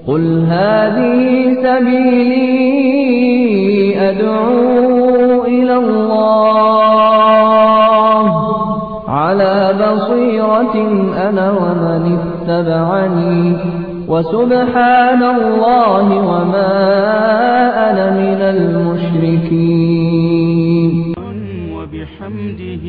قل هذه سبيلي أدعو إلى الله على بصيرة أنا ومن اتبعني وسبحان الله وما أنا من المشركين وبحمده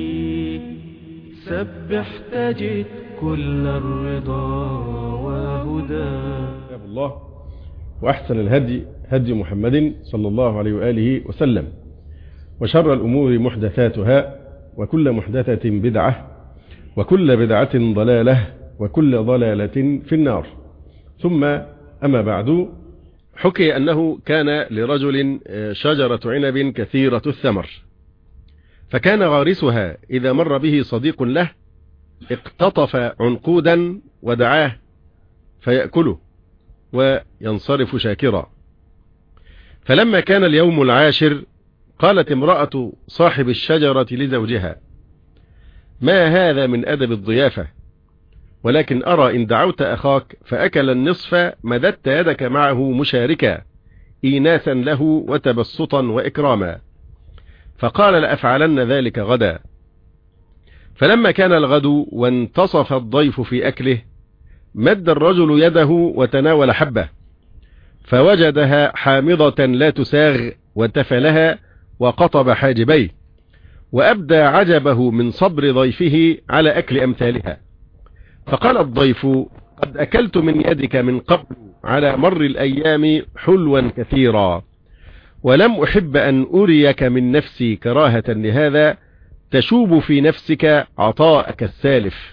سبح تجد كل الرضا وهدى كتاب الله وأحسن الهدي هدي محمد صلى الله عليه وآله وسلم وشر الأمور محدثاتها وكل محدثة بدعة وكل بدعة ضلالة وكل ضلالة في النار ثم أما بعد حكي أنه كان لرجل شجرة عنب كثيرة الثمر فكان غارسها إذا مر به صديق له اقتطف عنقودا ودعاه فيأكله وينصرف شاكرا فلما كان اليوم العاشر قالت امرأة صاحب الشجرة لزوجها ما هذا من أدب الضيافة ولكن أرى إن دعوت أخاك فأكل النصف مددت يدك معه مشاركا إيناسا له وتبسطا وإكراما فقال لأفعلن ذلك غدا فلما كان الغد وانتصف الضيف في أكله مد الرجل يده وتناول حبة فوجدها حامضة لا تساغ وتفلها وقطب حاجبيه وأبدى عجبه من صبر ضيفه على أكل أمثالها فقال الضيف قد أكلت من يدك من قبل على مر الأيام حلوا كثيرا ولم أحب أن أريك من نفسي كراهة لهذا تشوب في نفسك عطاءك السالف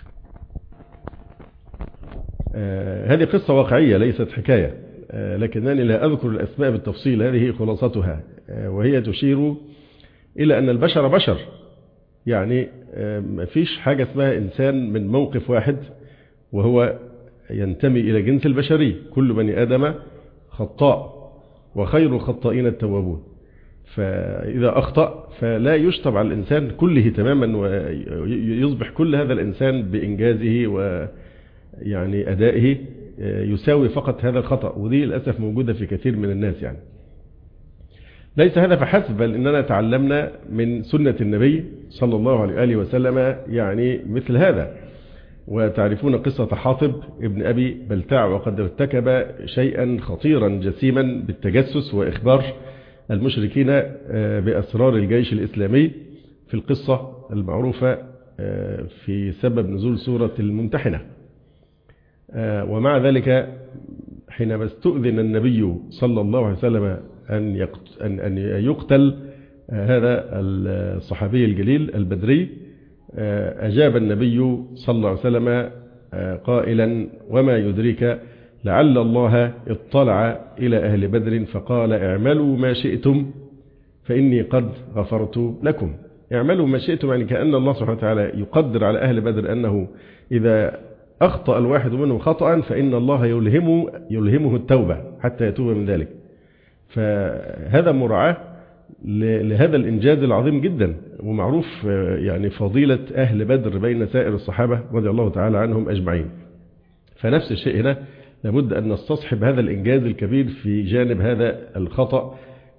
آه هذه قصة واقعية ليست حكاية آه لكنني لا أذكر الأسماء بالتفصيل هذه خلاصتها آه وهي تشير إلى أن البشر بشر يعني ما فيش حاجة اسمها إنسان من موقف واحد وهو ينتمي إلى جنس البشري كل بني آدم خطاء وخير الخطائين التوابون فإذا أخطأ فلا يشطب على الإنسان كله تماما ويصبح كل هذا الإنسان بإنجازه ويعني أدائه يساوي فقط هذا الخطأ ودي للأسف موجودة في كثير من الناس يعني ليس هذا فحسب بل إننا تعلمنا من سنة النبي صلى الله عليه وآله وسلم يعني مثل هذا وتعرفون قصة حاطب ابن أبي بلتاع وقد ارتكب شيئا خطيرا جسيما بالتجسس وإخبار المشركين بأسرار الجيش الإسلامي في القصة المعروفة في سبب نزول سورة الممتحنة ومع ذلك حينما استؤذن النبي صلى الله عليه وسلم أن أن يقتل هذا الصحابي الجليل البدري أجاب النبي صلى الله عليه وسلم قائلا وما يدريك لعل الله اطلع إلى أهل بدر فقال اعملوا ما شئتم فإني قد غفرت لكم اعملوا ما شئتم يعني كأن الله سبحانه وتعالى يقدر على أهل بدر أنه إذا أخطأ الواحد منهم خطأ فإن الله يلهمه, يلهمه التوبة حتى يتوب من ذلك فهذا مراعاة لهذا الإنجاز العظيم جدا ومعروف يعني فضيلة أهل بدر بين سائر الصحابة رضي الله تعالى عنهم أجمعين فنفس الشيء هنا لابد أن نستصحب هذا الإنجاز الكبير في جانب هذا الخطأ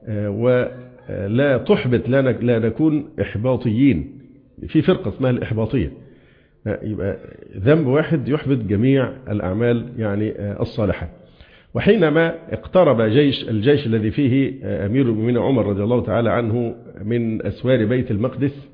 ولا تحبط لا نكون إحباطيين في فرقة اسمها الإحباطية يبقى ذنب واحد يحبط جميع الأعمال يعني الصالحة وحينما اقترب جيش الجيش الذي فيه أمير المؤمنين عمر رضي الله تعالى عنه من أسوار بيت المقدس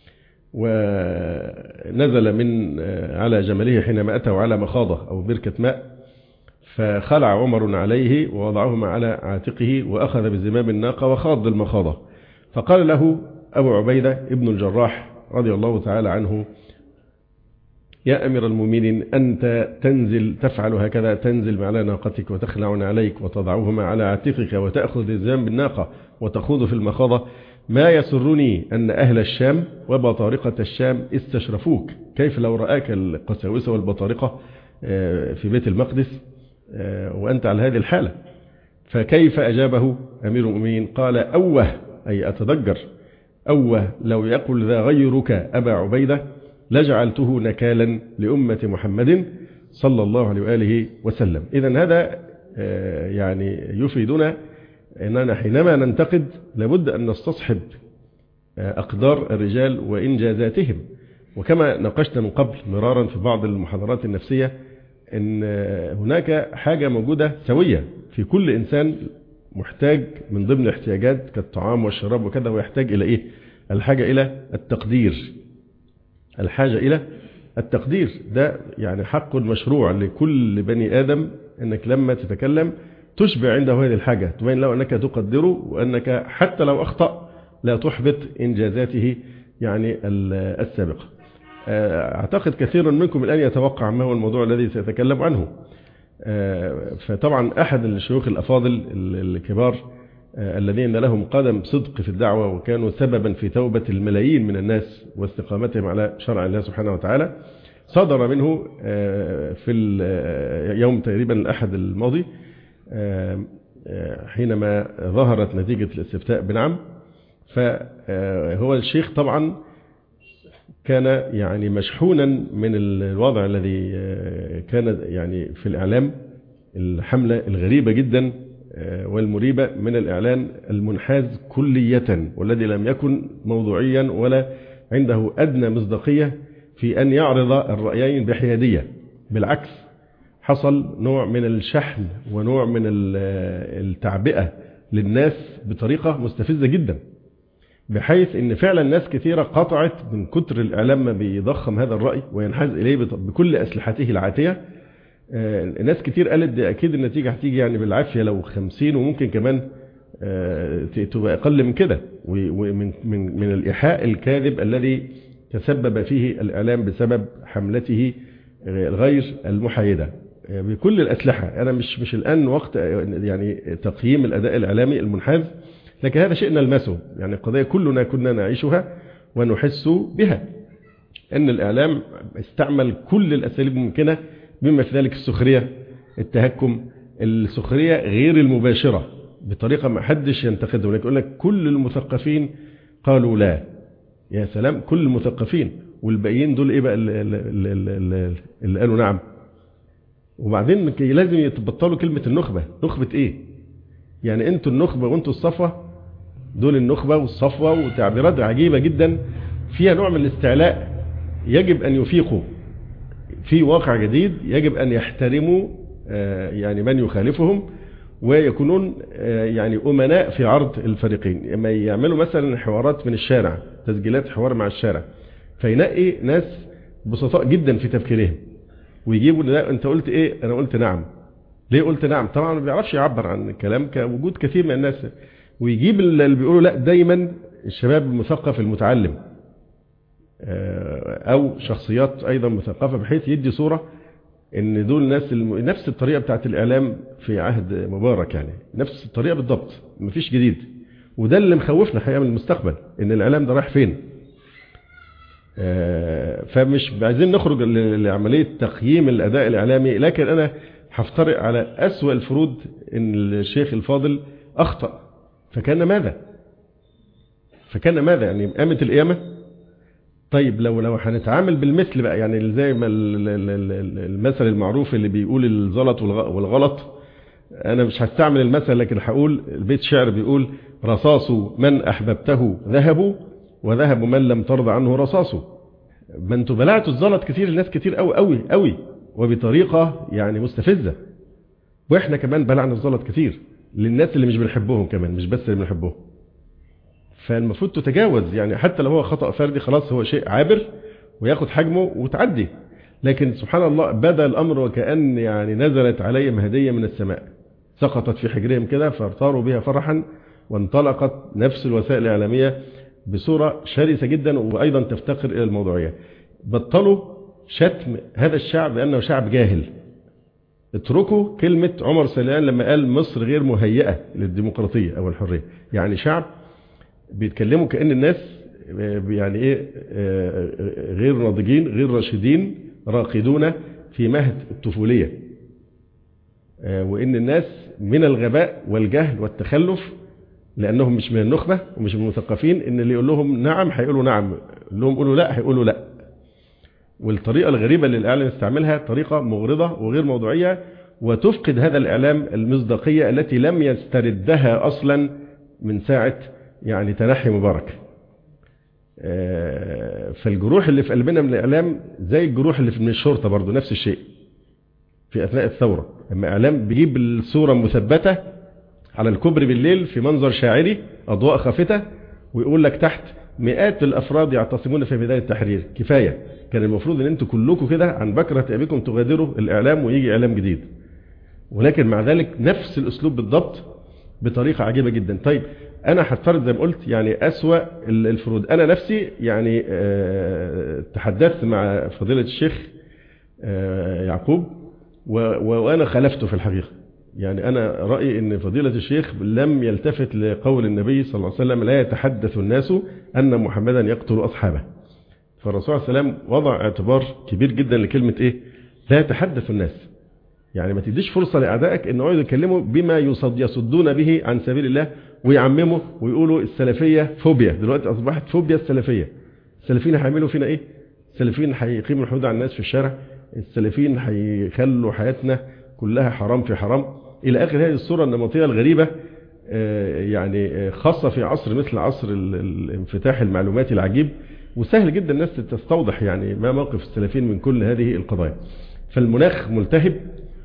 ونزل من على جمله حينما أتوا على مخاضة أو بركة ماء فخلع عمر عليه ووضعهما على عاتقه وأخذ بزمام الناقة وخاض المخاضة فقال له أبو عبيدة ابن الجراح رضي الله تعالى عنه يا أمير المؤمنين أنت تنزل تفعل هكذا تنزل على ناقتك وتخلع عليك وتضعهما على عاتقك وتأخذ الزام بالناقة وتخوض في المخاضة ما يسرني أن أهل الشام وبطارقة الشام استشرفوك كيف لو رآك القساوسة والبطارقة في بيت المقدس وأنت على هذه الحالة فكيف أجابه أمير المؤمنين قال أوه أي أتذكر أوه لو يقول ذا غيرك أبا عبيدة لجعلته نكالا لأمة محمد صلى الله عليه وآله وسلم إذا هذا يعني يفيدنا أننا حينما ننتقد لابد أن نستصحب أقدار الرجال وإنجازاتهم وكما ناقشنا من قبل مرارا في بعض المحاضرات النفسية أن هناك حاجة موجودة سوية في كل إنسان محتاج من ضمن الاحتياجات كالطعام والشراب وكذا ويحتاج إلى إيه الحاجة إلى التقدير الحاجة إلى التقدير ده يعني حق مشروع لكل بني آدم أنك لما تتكلم تشبع عنده هذه الحاجة تبين له أنك تقدره وأنك حتى لو أخطأ لا تحبط إنجازاته يعني السابقة أعتقد كثير منكم الآن يتوقع ما هو الموضوع الذي سيتكلم عنه فطبعا أحد الشيوخ الأفاضل الكبار الذين لهم قدم صدق في الدعوة وكانوا سببا في توبة الملايين من الناس واستقامتهم على شرع الله سبحانه وتعالى صدر منه في يوم تقريبا الأحد الماضي حينما ظهرت نتيجة الاستفتاء بنعم فهو الشيخ طبعا كان يعني مشحونا من الوضع الذي كان يعني في الإعلام الحملة الغريبة جدا والمريبة من الإعلان المنحاز كلية والذي لم يكن موضوعيا ولا عنده أدنى مصداقية في أن يعرض الرأيين بحيادية بالعكس حصل نوع من الشحن ونوع من التعبئة للناس بطريقة مستفزة جدا بحيث ان فعلا ناس كثيرة قطعت من كتر الإعلام ما بيضخم هذا الرأي وينحاز إليه بكل أسلحته العاتية ناس كتير قالت دي أكيد النتيجة هتيجي يعني بالعافية لو خمسين وممكن كمان تبقى أقل من كده ومن من من الإيحاء الكاذب الذي تسبب فيه الإعلام بسبب حملته غير المحايدة بكل الأسلحة أنا مش مش الآن وقت يعني تقييم الأداء الإعلامي المنحاز لكن هذا شيء نلمسه يعني القضية كلنا كنا نعيشها ونحس بها أن الإعلام استعمل كل الأساليب الممكنة بما في ذلك السخرية التهكم السخرية غير المباشرة بطريقة ما حدش ينتقدها ولكن يقول لك كل المثقفين قالوا لا يا سلام كل المثقفين والباقيين دول ايه بقى اللي, اللي, اللي قالوا نعم وبعدين لازم يتبطلوا كلمة النخبة نخبة ايه يعني انتوا النخبة وانتوا الصفوة دول النخبة والصفوة وتعبيرات عجيبة جدا فيها نوع من الاستعلاء يجب ان يفيقوا في واقع جديد يجب ان يحترموا يعني من يخالفهم ويكونون يعني أمناء في عرض الفريقين لما يعملوا مثلا حوارات من الشارع تسجيلات حوار مع الشارع فينقي ناس بسطاء جدا في تفكيرهم ويجيبوا لا انت قلت ايه انا قلت نعم ليه قلت نعم طبعا ما بيعرفش يعبر عن الكلام كوجود كثير من الناس ويجيب اللي بيقولوا لا دايما الشباب المثقف المتعلم او شخصيات ايضا مثقفه بحيث يدي صوره ان دول ناس الم... نفس الطريقه بتاعت الاعلام في عهد مبارك يعني نفس الطريقه بالضبط مفيش جديد وده اللي مخوفنا الحقيقه من المستقبل ان الاعلام ده رايح فين آه فمش عايزين نخرج لعمليه تقييم الاداء الاعلامي لكن انا هفترق على اسوا الفروض ان الشيخ الفاضل اخطا فكان ماذا فكان ماذا يعني قامت القيامه طيب لو لو هنتعامل بالمثل بقى يعني زي ما المثل المعروف اللي بيقول الزلط والغلط انا مش هستعمل المثل لكن هقول البيت شعر بيقول رصاص من احببته ذهب وذهب من لم ترضى عنه رصاصه ما انتوا بلعتوا الزلط كتير الناس كتير قوي قوي قوي وبطريقه يعني مستفزه واحنا كمان بلعنا الزلط كتير للناس اللي مش بنحبهم كمان مش بس اللي بنحبهم فالمفروض تتجاوز يعني حتى لو هو خطأ فردي خلاص هو شيء عابر وياخد حجمه وتعدي لكن سبحان الله بدا الأمر وكأن يعني نزلت عليهم هدية من السماء سقطت في حجرهم كده فارتاروا بها فرحا وانطلقت نفس الوسائل الإعلامية بصورة شرسة جدا وأيضا تفتقر إلى الموضوعية بطلوا شتم هذا الشعب بأنه شعب جاهل اتركوا كلمة عمر سليمان لما قال مصر غير مهيئة للديمقراطية أو الحرية يعني شعب بيتكلموا كأن الناس يعني ايه غير ناضجين غير راشدين راقدون في مهد الطفولية وإن الناس من الغباء والجهل والتخلف لأنهم مش من النخبة ومش من المثقفين إن اللي يقول لهم نعم هيقولوا نعم اللي لهم قولوا لا هيقولوا لا والطريقة الغريبة اللي الإعلام استعملها طريقة مغرضة وغير موضوعية وتفقد هذا الإعلام المصداقية التي لم يستردها أصلا من ساعة يعني تنحي مبارك فالجروح اللي في قلبنا من الإعلام زي الجروح اللي من الشرطة برضو نفس الشيء في أثناء الثورة لما إعلام بيجيب الصورة مثبتة على الكوبري بالليل في منظر شاعري أضواء خافتة ويقول لك تحت مئات الأفراد يعتصمون في ميدان التحرير كفاية كان المفروض ان انتوا كلكم كده عن بكرة أبيكم تغادروا الإعلام ويجي إعلام جديد ولكن مع ذلك نفس الأسلوب بالضبط بطريقة عجيبة جدا طيب أنا هفترض زي ما قلت يعني أسوأ الفروض أنا نفسي يعني أه تحدثت مع فضيلة الشيخ أه يعقوب وأنا خالفته في الحقيقة يعني أنا رأيي أن فضيلة الشيخ لم يلتفت لقول النبي صلى الله عليه وسلم لا يتحدث الناس أن محمدا يقتل أصحابه فالرسول عليه السلام وضع اعتبار كبير جدا لكلمة إيه لا يتحدث الناس يعني ما تديش فرصة لأعدائك أن يقعدوا يتكلموا بما يصد يصدون به عن سبيل الله ويعمموا ويقولوا السلفية فوبيا دلوقتي أصبحت فوبيا السلفية السلفيين هيعملوا فينا إيه السلفيين هيقيموا الحدود على الناس في الشارع السلفيين هيخلوا حياتنا كلها حرام في حرام إلى آخر هذه الصورة النمطية الغريبة يعني خاصة في عصر مثل عصر الانفتاح المعلوماتي العجيب وسهل جدا الناس تستوضح يعني ما موقف السلفيين من كل هذه القضايا فالمناخ ملتهب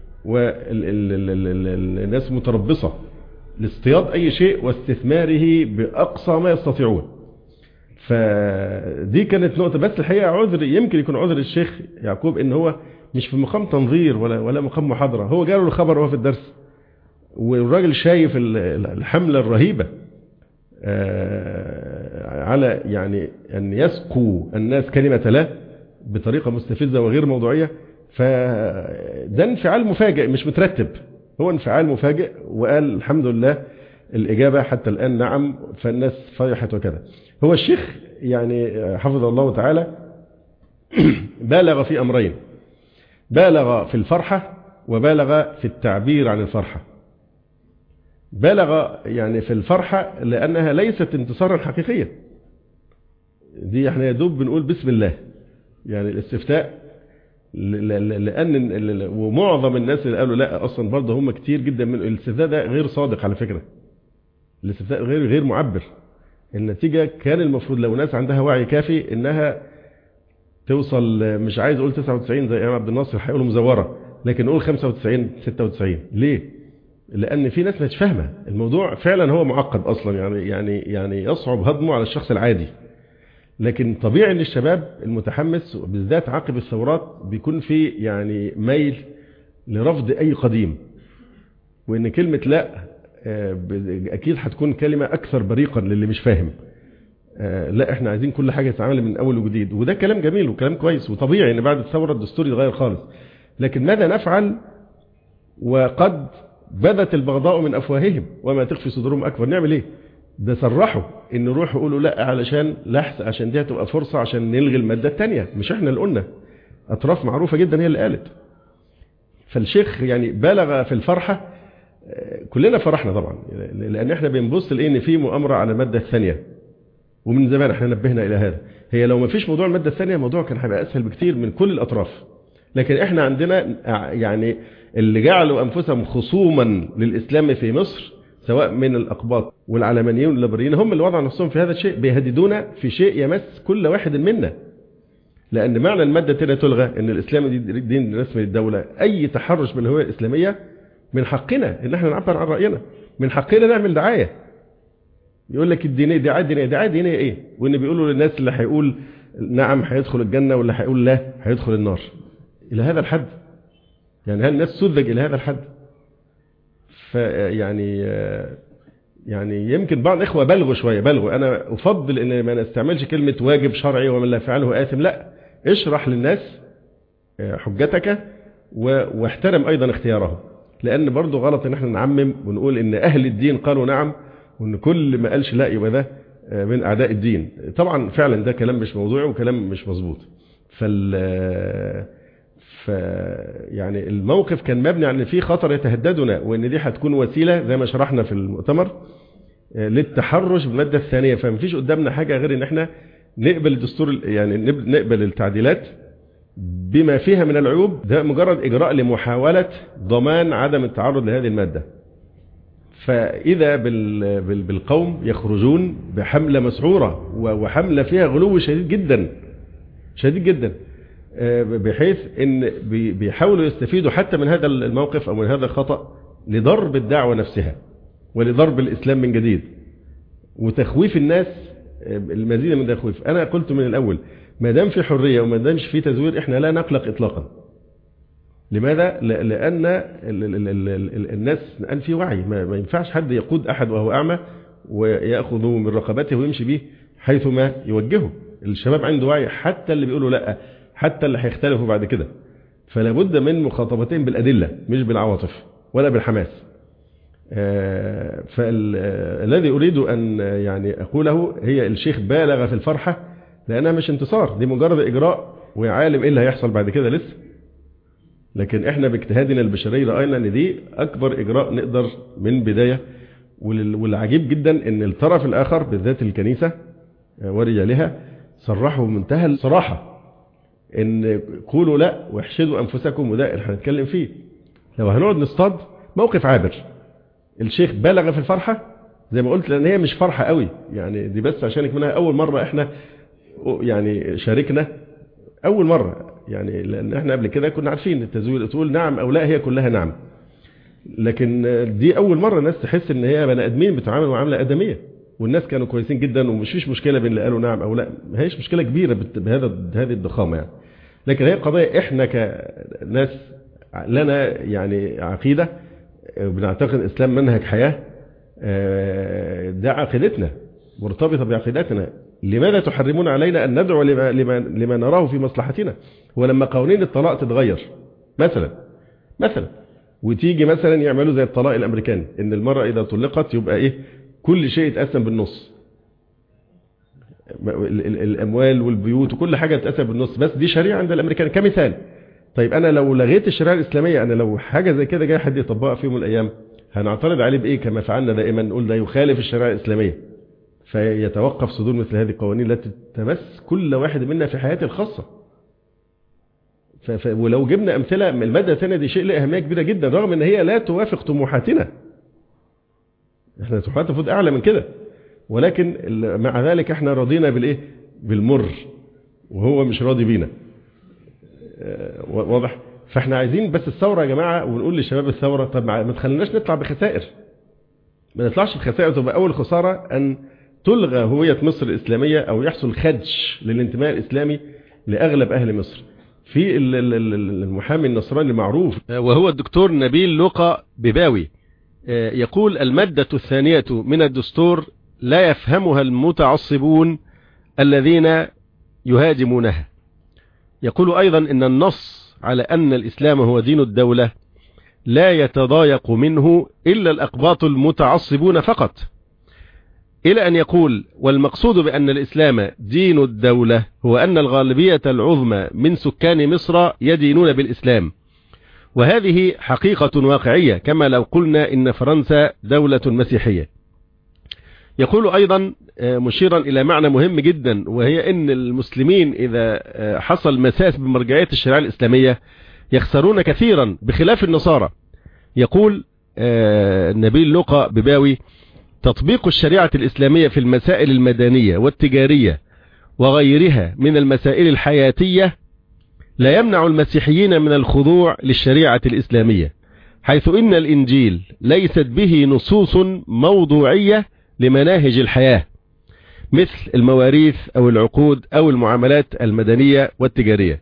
والناس متربصة لاصطياد أي شيء واستثماره بأقصى ما يستطيعون فدي كانت نقطة بس الحقيقة عذر يمكن يكون عذر الشيخ يعقوب ان هو مش في مقام تنظير ولا ولا مقام محاضرة هو جاله الخبر وهو في الدرس والراجل شايف الحملة الرهيبة على يعني أن يسقوا الناس كلمة لا بطريقة مستفزة وغير موضوعية فده انفعال مفاجئ مش مترتب هو انفعال مفاجئ وقال الحمد لله الإجابة حتى الآن نعم فالناس فرحت وكذا هو الشيخ يعني حفظه الله تعالى بالغ في أمرين بالغ في الفرحة وبالغ في التعبير عن الفرحة بالغ يعني في الفرحة لأنها ليست انتصارا حقيقيا دي احنا يدوب بنقول بسم الله يعني الاستفتاء لأن ومعظم الناس اللي قالوا لا أصلا برضه هم كتير جدا من الاستفتاء ده غير صادق على فكرة الاستفتاء غير غير معبر النتيجة كان المفروض لو ناس عندها وعي كافي انها توصل مش عايز اقول 99 زي امام عبد الناصر هيقولوا مزورة لكن نقول 95 96 ليه لان في ناس مش فاهمه الموضوع فعلا هو معقد اصلا يعني يعني يعني يصعب هضمه على الشخص العادي لكن طبيعي ان الشباب المتحمس بالذات عقب الثورات بيكون في يعني ميل لرفض اي قديم وان كلمه لا اكيد هتكون كلمه اكثر بريقا للي مش فاهم لا احنا عايزين كل حاجه تتعمل من اول وجديد وده كلام جميل وكلام كويس وطبيعي ان بعد الثوره الدستور يتغير خالص لكن ماذا نفعل وقد بدت البغضاء من افواههم وما تخفي صدورهم اكبر نعمل ايه ده صرحوا ان نروح يقولوا لا علشان لحظه عشان دي هتبقى فرصه عشان نلغي الماده الثانيه مش احنا اللي قلنا اطراف معروفه جدا هي اللي قالت فالشيخ يعني بالغ في الفرحه كلنا فرحنا طبعا لان احنا بنبص لان ان في مؤامره على الماده الثانيه ومن زمان احنا نبهنا الى هذا هي لو ما فيش موضوع الماده الثانيه الموضوع كان هيبقى اسهل بكتير من كل الاطراف لكن احنا عندنا يعني اللي جعلوا انفسهم خصوما للاسلام في مصر سواء من الاقباط والعلمانيين والليبراليين هم اللي وضعوا نفسهم في هذا الشيء بيهددونا في شيء يمس كل واحد منا لان معنى الماده الثانيه تلغى ان الاسلام دي دين رسمي للدوله اي تحرش بالهويه الاسلاميه من حقنا ان احنا نعبر عن راينا من حقنا نعمل دعايه يقول لك الدينيه دعايه دينيه دعايه دينيه ايه وان بيقولوا للناس اللي هيقول نعم هيدخل الجنه واللي هيقول لا هيدخل النار الى هذا الحد يعني هل الناس سذج الى هذا الحد فيعني يعني يمكن بعض الاخوه بلغوا شويه بلغوا انا افضل ان ما نستعملش كلمه واجب شرعي ومن لا يفعله اثم لا اشرح للناس حجتك واحترم ايضا اختيارهم لان برضه غلط ان احنا نعمم ونقول ان اهل الدين قالوا نعم وان كل ما قالش لا يبقى ده من اعداء الدين طبعا فعلا ده كلام مش موضوعي وكلام مش مظبوط فال ف يعني الموقف كان مبني على ان في خطر يتهددنا وان دي هتكون وسيله زي ما شرحنا في المؤتمر للتحرش بالماده الثانيه فمفيش قدامنا حاجه غير ان احنا نقبل الدستور يعني نقبل التعديلات بما فيها من العيوب ده مجرد إجراء لمحاولة ضمان عدم التعرض لهذه المادة فإذا بال- بال- بالقوم يخرجون بحملة مسعورة و- وحملة فيها غلو شديد جدا شديد جدا آه، بحيث ان بي- بيحاولوا يستفيدوا حتى من هذا الموقف او من هذا الخطأ لضرب الدعوة نفسها ولضرب الإسلام من جديد وتخويف الناس آه، المزيد من التخويف أنا قلت من الأول ما دام في حرية وما دامش في تزوير إحنا لا نقلق إطلاقا لماذا؟ ل- لأن ال- ال- ال- ال- ال- الناس الآن في وعي ما ما ينفعش حد يقود أحد وهو أعمى ويأخذ من رقبته ويمشي به حيثما يوجهه الشباب عنده وعي حتى اللي بيقولوا لا حتى اللي هيختلفوا بعد كده فلا بد من مخاطبتهم بالأدلة مش بالعواطف ولا بالحماس فالذي أريد أن يعني أقوله هي الشيخ بالغ في الفرحة لأنها مش انتصار دي مجرد إجراء وعالم إيه اللي هيحصل بعد كده لسه لكن احنا باجتهادنا البشري رأينا ان دي اكبر اجراء نقدر من بداية وال- والعجيب جدا ان الطرف الاخر بالذات الكنيسة آه، ورجالها صرحوا بمنتهى الصراحة ان قولوا لا واحشدوا انفسكم وده اللي هنتكلم فيه لو هنقعد نصطاد موقف عابر الشيخ بلغ في الفرحة زي ما قلت لان هي مش فرحة قوي يعني دي بس عشان منها اول مرة احنا يعني شاركنا اول مرة يعني لان احنا قبل كده كنا عارفين التزوير تقول نعم او لا هي كلها نعم لكن دي اول مرة الناس تحس ان هي بني ادمين بتعامل معاملة ادمية والناس كانوا كويسين جدا ومش فيش مشكلة بين اللي قالوا نعم او لا ما هيش مشكلة كبيرة بت- بهذا بهذه الضخامة يعني لكن هي قضية احنا كناس لنا يعني عقيدة بنعتقد الاسلام منهج حياة آه، ده عقيدتنا مرتبطة بعقيدتنا لماذا تحرمون علينا أن ندعو لما, لما, لما نراه في مصلحتنا ولما قوانين الطلاق تتغير مثلا مثلا وتيجي مثلا يعملوا زي الطلاق الأمريكاني إن المرأة إذا طلقت يبقى إيه كل شيء يتقسم بالنص ال- ال- الأموال والبيوت وكل حاجة تتقسم بالنص بس دي شريعة عند الأمريكان كمثال طيب أنا لو لغيت الشريعة الإسلامية أنا لو حاجة زي كده جاي حد يطبقها في يوم من الأيام هنعترض عليه بإيه كما فعلنا دائما نقول ده يخالف الشريعة الإسلامية فيتوقف صدور مثل هذه القوانين التي تمس كل واحد منا في حياته الخاصة ف... ف... ولو جبنا أمثلة من المادة الثانية دي شيء له أهمية كبيرة جدا رغم أن هي لا توافق طموحاتنا احنا طموحاتنا المفروض أعلى من كده ولكن ال- مع ذلك احنا رضينا بالإيه بالمر وهو مش راضي بينا آه، واضح فاحنا عايزين بس الثورة يا جماعة ونقول لشباب الثورة طب ما ما تخليناش نطلع بخسائر ما نطلعش بخسائر تبقى أول خسارة أن تلغى هوية مصر الإسلامية أو يحصل خدش للانتماء الإسلامي لأغلب أهل مصر في ال- ال- ال- المحامي النصراني المعروف وهو الدكتور نبيل لقى بباوي آه، يقول المادة الثانية من الدستور لا يفهمها المتعصبون الذين يهاجمونها يقول أيضا إن النص على أن الإسلام هو دين الدولة لا يتضايق منه إلا الأقباط المتعصبون فقط إلى أن يقول والمقصود بأن الإسلام دين الدولة هو أن الغالبية العظمى من سكان مصر يدينون بالإسلام وهذه حقيقة واقعية كما لو قلنا إن فرنسا دولة مسيحية يقول أيضا آه، مشيرا إلى معنى مهم جدا وهي أن المسلمين إذا آه، حصل مساس بمرجعية الشريعة الإسلامية يخسرون كثيرا بخلاف النصارى يقول آه، نبيل لقى بباوي تطبيق الشريعة الإسلامية في المسائل المدنية والتجارية وغيرها من المسائل الحياتية لا يمنع المسيحيين من الخضوع للشريعة الإسلامية حيث إن الإنجيل ليست به نصوص موضوعية لمناهج الحياة مثل المواريث أو العقود أو المعاملات المدنية والتجارية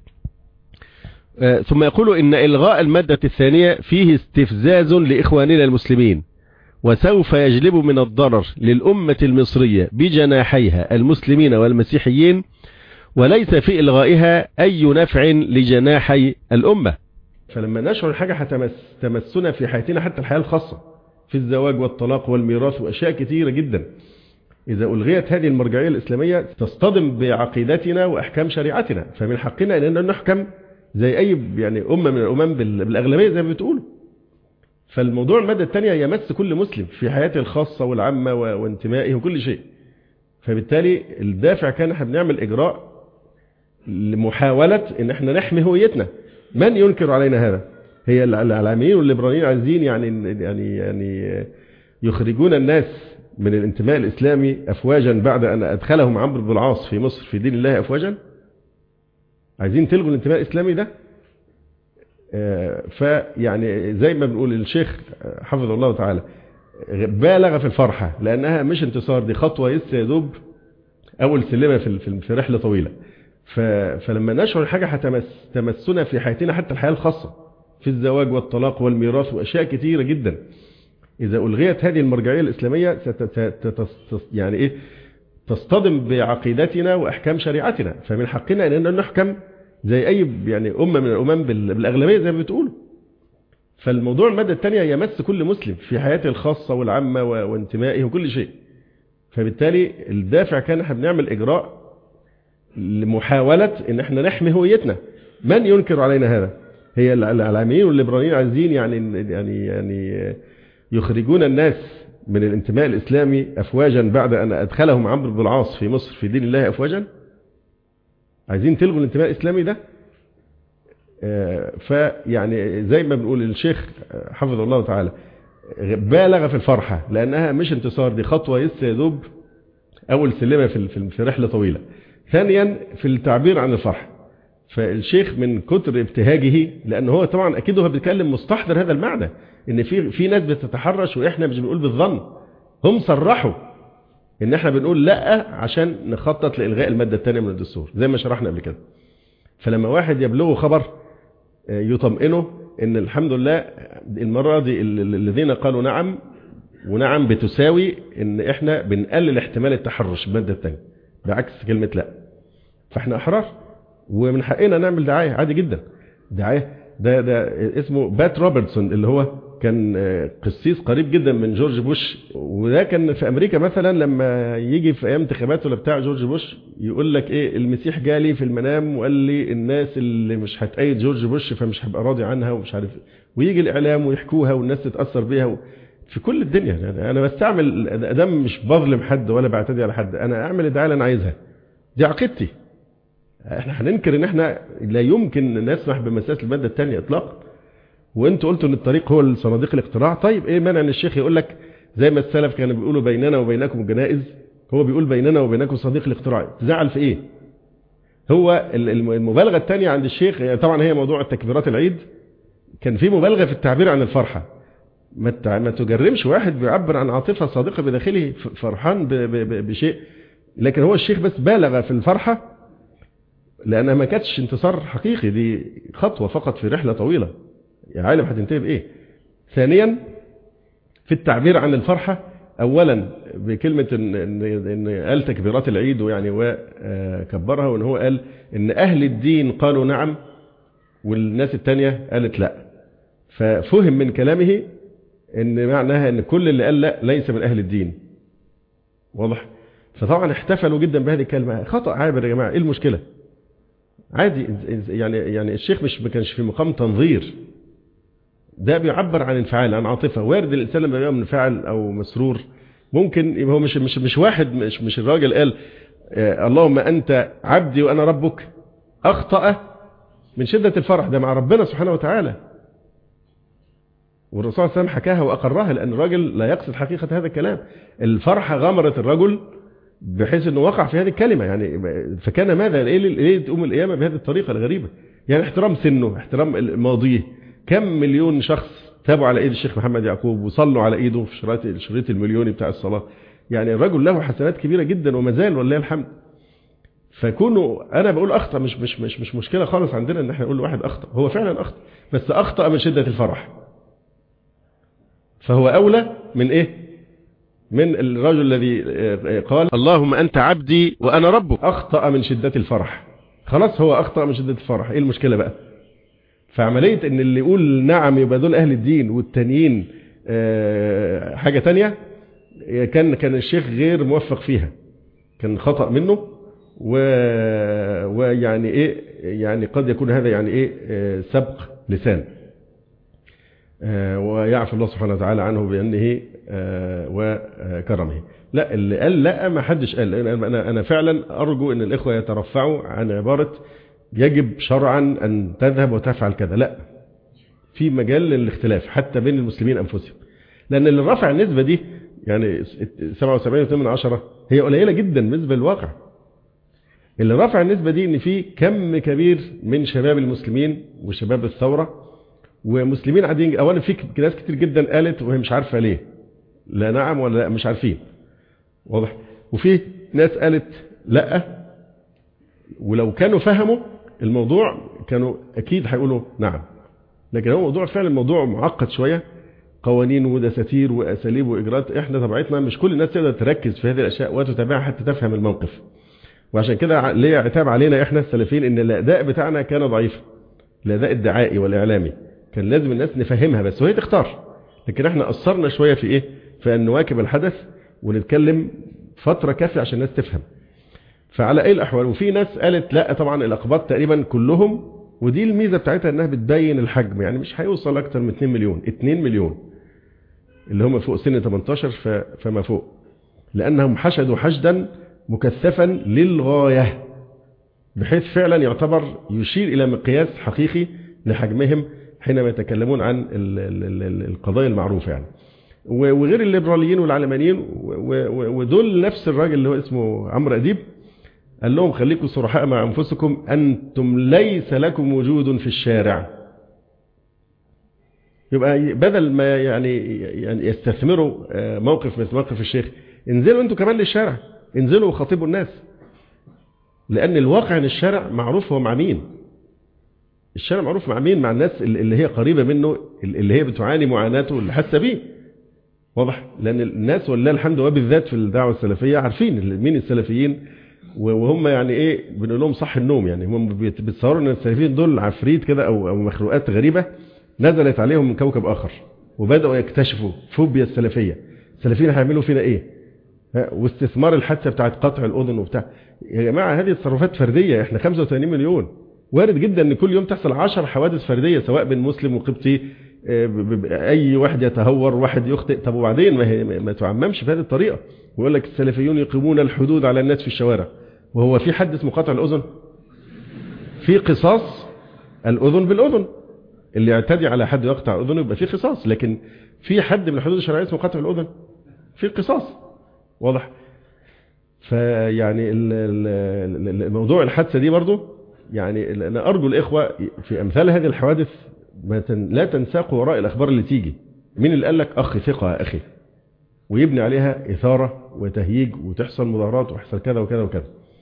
آه، ثم يقول إن إلغاء المادة الثانية فيه استفزاز لإخواننا المسلمين وسوف يجلب من الضرر للأمة المصرية بجناحيها المسلمين والمسيحيين وليس في إلغائها أي نفع لجناحي الأمة فلما نشعر حاجة هتمس تمسنا في حياتنا حتى الحياة الخاصة في الزواج والطلاق والميراث وأشياء كثيرة جدا إذا ألغيت هذه المرجعية الإسلامية تصطدم بعقيدتنا وأحكام شريعتنا فمن حقنا أننا نحكم زي أي يعني أمة من الأمم بال- بالأغلبية زي ما بتقولوا فالموضوع المادة الثانية يمس كل مسلم في حياته الخاصة والعامة و- وانتمائه وكل شيء فبالتالي الدافع كان احنا بنعمل إجراء لمحاولة ان احنا نحمي هويتنا من ينكر علينا هذا هي العلمانيين والليبراليين عايزين يعني يعني يعني يخرجون الناس من الانتماء الاسلامي افواجا بعد ان ادخلهم عمرو بن العاص في مصر في دين الله افواجا عايزين تلغوا الانتماء الاسلامي ده فيعني زي ما بنقول الشيخ حفظه الله تعالى بالغ في الفرحة لأنها مش انتصار دي خطوة لسه يا دوب أول سلمة في في رحلة طويلة فلما نشعر حاجة هتمسنا في حياتنا حتى الحياة الخاصة في الزواج والطلاق والميراث وأشياء كثيرة جدا إذا ألغيت هذه المرجعية الإسلامية يعني إيه تصطدم بعقيدتنا وأحكام شريعتنا فمن حقنا أننا نحكم زي أي يعني أمة من الأمم بالأغلبية زي ما بتقولوا فالموضوع المادة الثانية يمس كل مسلم في حياته الخاصة والعامة وانتمائه وكل شيء فبالتالي الدافع كان احنا بنعمل إجراء لمحاولة ان احنا نحمي هويتنا من ينكر علينا هذا هي العلمانيين والليبراليين عايزين يعني يعني يعني يخرجون الناس من الانتماء الإسلامي أفواجا بعد أن أدخلهم عمرو بن العاص في مصر في دين الله أفواجا عايزين تلغوا الانتماء الإسلامي ده فيعني زي ما بنقول الشيخ حفظه الله تعالى بالغ في الفرحة لأنها مش انتصار دي خطوة لسه يا دوب أول سلمة في في رحلة طويلة ثانيا في التعبير عن الفرح فالشيخ من كتر ابتهاجه لأن هو طبعا أكيد هو بيتكلم مستحضر هذا المعنى إن في في ناس بتتحرش وإحنا مش بنقول بالظن هم صرحوا إن إحنا بنقول لا عشان نخطط لإلغاء المادة الثانية من الدستور زي ما شرحنا قبل كده فلما واحد يبلغه خبر يطمئنه ان الحمد لله المرة دي الذين قالوا نعم ونعم بتساوي ان احنا بنقلل احتمال التحرش بالمادة الثانية بعكس كلمة لا فاحنا احرار ومن حقنا نعمل دعاية عادي جدا دعاية ده ده اسمه بات روبرتسون اللي هو كان قسيس قريب جدا من جورج بوش وده كان في امريكا مثلا لما يجي في ايام انتخابات ولا بتاع جورج بوش يقول لك ايه المسيح جالي في المنام وقال لي الناس اللي مش هتأيد جورج بوش فمش هبقى راضي عنها ومش عارف ويجي الاعلام ويحكوها والناس تتاثر بيها في كل الدنيا يعني انا بستعمل ادام مش بظلم حد ولا بعتدي على حد انا اعمل الدعايه اللي انا عايزها دي عقيدتي احنا هننكر ان احنا لا يمكن نسمح بمساس الماده الثانيه اطلاقا وانتوا قلتوا ان الطريق هو صناديق الاقتراع طيب ايه مانع ان الشيخ يقول لك زي ما السلف كانوا بيقولوا بيننا وبينكم الجنائز هو بيقول بيننا وبينكم صناديق الاقتراع تزعل في ايه هو المبالغه الثانيه عند الشيخ طبعا هي موضوع التكبيرات العيد كان في مبالغه في التعبير عن الفرحه ما ما تجرمش واحد بيعبر عن عاطفه صادقه بداخله فرحان بشيء لكن هو الشيخ بس بالغ في الفرحه لانها ما كانتش انتصار حقيقي دي خطوه فقط في رحله طويله يا عالم هتنتهي بايه ثانيا في التعبير عن الفرحة اولا بكلمة ان, إن, إن قال تكبيرات العيد ويعني وكبرها وان هو قال ان اهل الدين قالوا نعم والناس التانية قالت لا ففهم من كلامه ان معناها ان كل اللي قال لا ليس من اهل الدين واضح فطبعا احتفلوا جدا بهذه الكلمة خطأ عابر يا جماعة ايه المشكلة عادي يعني يعني الشيخ مش ما كانش في مقام تنظير ده بيعبر عن انفعال عن عاطفه وارد الانسان لما يبقى منفعل او مسرور ممكن يبقى هو مش مش مش واحد مش مش الراجل قال آه اللهم انت عبدي وانا ربك اخطا من شده الفرح ده مع ربنا سبحانه وتعالى والرسول صلى الله عليه وسلم حكاها واقرها لان الراجل لا يقصد حقيقه هذا الكلام الفرحه غمرت الرجل بحيث انه وقع في هذه الكلمه يعني فكان ماذا ليه ليه تقوم القيامه بهذه الطريقه الغريبه يعني احترام سنه احترام ماضيه كم مليون شخص تابوا على ايد الشيخ محمد يعقوب وصلوا على ايده في شريط الشريط المليوني بتاع الصلاه يعني الرجل له حسنات كبيره جدا وما زال ولله الحمد فكونوا انا بقول اخطا مش مش مش مش مشكله خالص عندنا ان احنا نقول لواحد اخطا هو فعلا اخطا بس اخطا من شده الفرح فهو اولى من ايه من الرجل الذي قال اللهم انت عبدي وانا ربك اخطا من شده الفرح خلاص هو اخطا من شده الفرح ايه المشكله بقى فعملية ان اللي يقول نعم يبقى دول اهل الدين والتانيين حاجة تانية كان كان الشيخ غير موفق فيها كان خطأ منه و... ويعني ايه يعني قد يكون هذا يعني ايه سبق لسان آه، ويعفو الله سبحانه وتعالى عنه بأنه آه، وكرمه لا اللي قال لا ما حدش قال أنا- أنا أنا فعلا أرجو أن الإخوة يترفعوا عن عبارة يجب شرعا أن تذهب وتفعل كذا لا في مجال للاختلاف حتى بين المسلمين أنفسهم لأن اللي رفع النسبة دي يعني 77.8 من عشرة هي قليلة جدا بالنسبة للواقع اللي رفع النسبة دي ان في كم كبير من شباب المسلمين وشباب الثورة ومسلمين عاديين اولا في ناس كتير جدا قالت وهي مش عارفة ليه لا نعم ولا لا مش عارفين واضح وفي ناس قالت لا ولو كانوا فهموا الموضوع كانوا اكيد هيقولوا نعم لكن هو موضوع فعلا موضوع معقد شوية قوانين ودساتير واساليب واجراءات احنا طبيعتنا مش كل الناس تقدر تركز في هذه الاشياء وتتابعها حتى تفهم الموقف وعشان كده ليه عتاب علينا احنا السلفيين ان الاداء بتاعنا كان ضعيفا الاداء الدعائي والاعلامي كان لازم الناس نفهمها بس وهي تختار لكن احنا قصرنا شويه في ايه في ان نواكب الحدث ونتكلم فتره كافيه عشان الناس تفهم فعلى اي الاحوال وفي ناس قالت لا طبعا الاقباط تقريبا كلهم ودي الميزه بتاعتها انها بتبين الحجم يعني مش هيوصل اكتر من 2 مليون 2 مليون اللي هم فوق سن 18 ف- فما فوق لانهم حشدوا حشدا مكثفا للغايه بحيث فعلا يعتبر يشير الى مقياس حقيقي لحجمهم حينما يتكلمون عن ال- ال- ال- ال- القضايا المعروفه يعني و- وغير الليبراليين والعلمانيين و- و- ودول نفس الراجل اللي هو اسمه عمرو اديب قال لهم خليكم صرحاء مع انفسكم انتم ليس لكم وجود في الشارع يبقى بدل ما يعني يعني يستثمروا آه، موقف مثل موقف الشيخ انزلوا انتوا كمان للشارع انزلوا وخاطبوا الناس لان الواقع ان الشارع معروف هو مع مين الشارع معروف مع مين مع الناس اللي هي قريبه منه اللي هي بتعاني معاناته اللي حاسه بيه واضح لان الناس ولله الحمد وبالذات في الدعوه السلفيه عارفين مين السلفيين وهم يعني ايه بنقول لهم صح النوم يعني هم بيت- بيتصوروا ان السلفيين دول عفريت كده او او مخلوقات غريبه نزلت عليهم من كوكب اخر وبداوا يكتشفوا فوبيا السلفيه السلفيين هيعملوا فينا ايه ها، واستثمار الحادثه بتاعت قطع الاذن وبتاع يا جماعه هذه تصرفات فرديه احنا 85 مليون وارد جدا ان كل يوم تحصل 10 حوادث فرديه سواء بين مسلم وقبطي آه، ب- ب- اي واحد يتهور واحد يخطئ طب وبعدين ما, هي ما تعممش بهذه الطريقه ويقول لك السلفيون يقيمون الحدود على الناس في الشوارع وهو في حد اسمه قطع الاذن في قصاص الاذن بالاذن اللي يعتدي على حد يقطع اذنه يبقى في قصاص لكن في حد من الحدود الشرعيه اسمه قطع الاذن في قصاص واضح فيعني ال- ال- ال- الموضوع الحادثه دي برضو يعني انا ارجو الاخوه في امثال هذه الحوادث ما تن لا تنساقوا وراء الاخبار اللي تيجي مين اللي قال لك اخ ثقه يا اخي ويبني عليها اثاره وتهييج وتحصل مظاهرات ويحصل كذا وكذا وكذا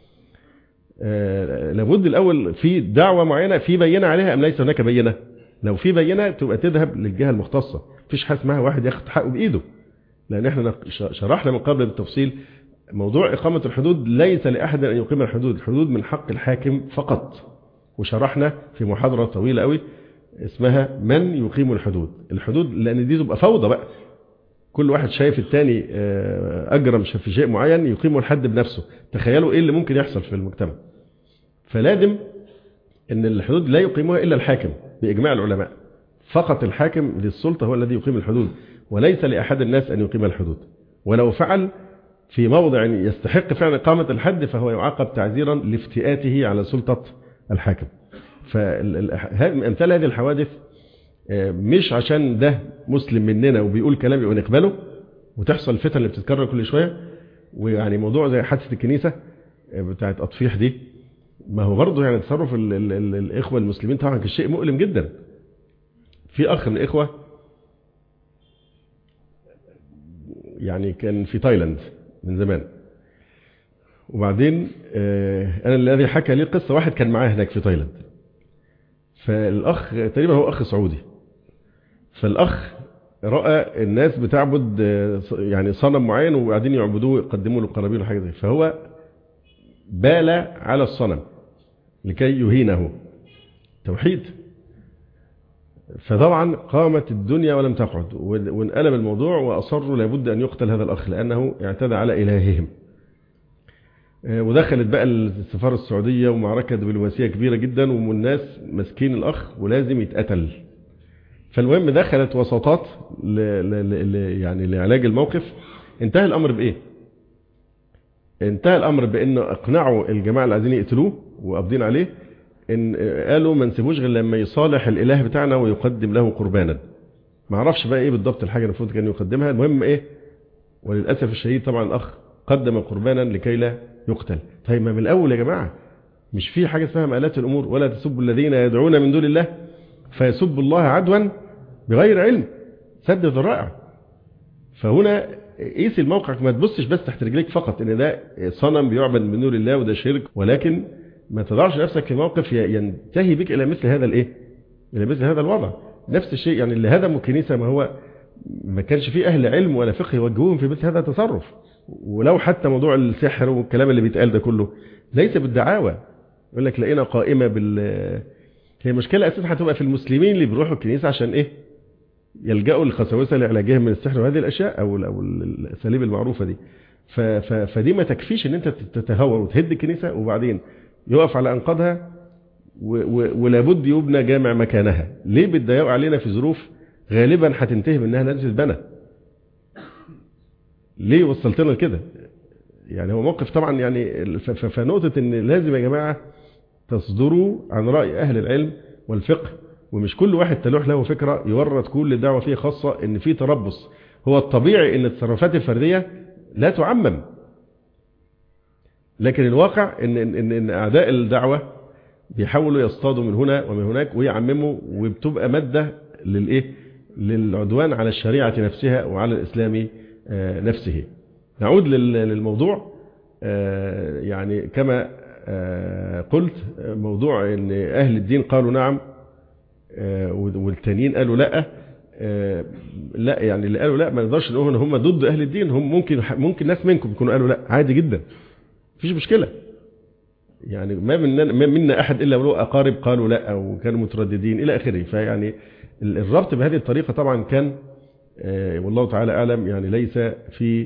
آه، لابد الاول في دعوه معينه في بينه عليها ام ليس هناك بينه لو في بينه تبقى تذهب للجهه المختصه مفيش حاجه اسمها واحد ياخد حقه بايده لان احنا نق- ش- شرحنا من قبل بالتفصيل موضوع اقامه الحدود ليس لاحد ان يقيم الحدود الحدود من حق الحاكم فقط وشرحنا في محاضره طويله قوي اسمها من يقيم الحدود الحدود لان دي تبقى فوضى بقى كل واحد شايف التاني آه، اجرم في شيء معين يقيمه الحد بنفسه تخيلوا ايه اللي ممكن يحصل في المجتمع فلازم ان الحدود لا يقيمها الا الحاكم باجماع العلماء فقط الحاكم ذي السلطه هو الذي يقيم الحدود وليس لاحد الناس ان يقيم الحدود ولو فعل في موضع يستحق فعلا اقامه الحد فهو يعاقب تعزيرا لافتئاته على سلطه الحاكم فامثال هذه الحوادث آه، مش عشان ده مسلم مننا وبيقول كلام يبقى نقبله وتحصل الفتن اللي بتتكرر كل شويه ويعني موضوع زي حادثه الكنيسه آه، بتاعت اطفيح دي ما هو برضه يعني تصرف ال ال ال الاخوه المسلمين طبعا كان شيء مؤلم جدا في اخ من الاخوه يعني كان في تايلاند من زمان وبعدين آه، انا الذي حكى لي قصه واحد كان معاه هناك في تايلاند فالاخ تقريبا هو اخ سعودي فالاخ راى الناس بتعبد آه، يعني صنم معين وقاعدين يعبدوه يقدموا له قرابين وحاجه زي فهو بال على الصنم لكي يهينه توحيد فطبعا قامت الدنيا ولم تقعد وانقلب الموضوع واصروا لابد ان يقتل هذا الاخ لانه اعتدى على الههم آه، ودخلت بقى السفاره السعوديه ومعركه دبلوماسيه كبيره جدا والناس ماسكين الاخ ولازم يتقتل فالمهم دخلت وساطات ل... ل... ل... يعني لعلاج الموقف انتهى الامر بايه انتهى الامر بانه اقنعوا الجماعه اللي عايزين يقتلوه وقابضين عليه ان قالوا ما نسيبوش غير لما يصالح الاله بتاعنا ويقدم له قربانا ما اعرفش بقى ايه بالضبط الحاجه المفروض كان يقدمها المهم ايه وللاسف الشديد طبعا الاخ قدم قربانا لكي لا يقتل طيب ما من الاول يا جماعه مش في حاجه اسمها مآلات الامور ولا تسبوا الذين يدعون من دون الله فيسبوا الله عدوا بغير علم سد ذرائع فهنا قيس الموقع ما تبصش بس تحت رجليك فقط ان ده صنم بيعبد من دون الله وده شرك ولكن ما تضعش نفسك في موقف ينتهي بك الى مثل هذا الايه الى مثل هذا الوضع نفس الشيء يعني اللي هدموا الكنيسه ما هو ما كانش فيه اهل علم ولا فقه يوجهوهم في مثل هذا التصرف ولو حتى موضوع السحر والكلام اللي بيتقال ده كله ليس بالدعاوى يقول لك لقينا قائمه بال هي مشكله اساسا هتبقى في المسلمين اللي بيروحوا الكنيسه عشان ايه يلجأوا للخساوسه لعلاجهم من السحر وهذه الاشياء او او الاساليب المعروفه دي ف ف فدي ما تكفيش ان انت تتهور وتهد الكنيسه وبعدين يقف على انقاضها ولابد يبنى جامع مكانها ليه بتضايقوا علينا في ظروف غالبا هتنتهي بانها لازم تتبنى ليه وصلتنا لكده يعني هو موقف طبعا يعني فنقطه ان لازم يا جماعه تصدروا عن راي اهل العلم والفقه ومش كل واحد تلوح له فكره يورط كل دعوه فيه خاصه ان في تربص هو الطبيعي ان التصرفات الفرديه لا تعمم لكن الواقع ان ان ان اعداء الدعوه بيحاولوا يصطادوا من هنا ومن هناك ويعمموا وبتبقى ماده للايه للعدوان على الشريعه نفسها وعلى الاسلام نفسه نعود للموضوع يعني كما قلت موضوع ان اهل الدين قالوا نعم والتانيين قالوا لا لا يعني اللي قالوا لا ما نقدرش نقول ان هم ضد اهل الدين هم ممكن ممكن ناس منكم يكونوا قالوا لا عادي جدا مفيش مشكله يعني ما منا ما منا احد الا ولو اقارب قالوا لا او كانوا مترددين الى اخره فيعني الربط بهذه الطريقه طبعا كان والله تعالى اعلم يعني ليس في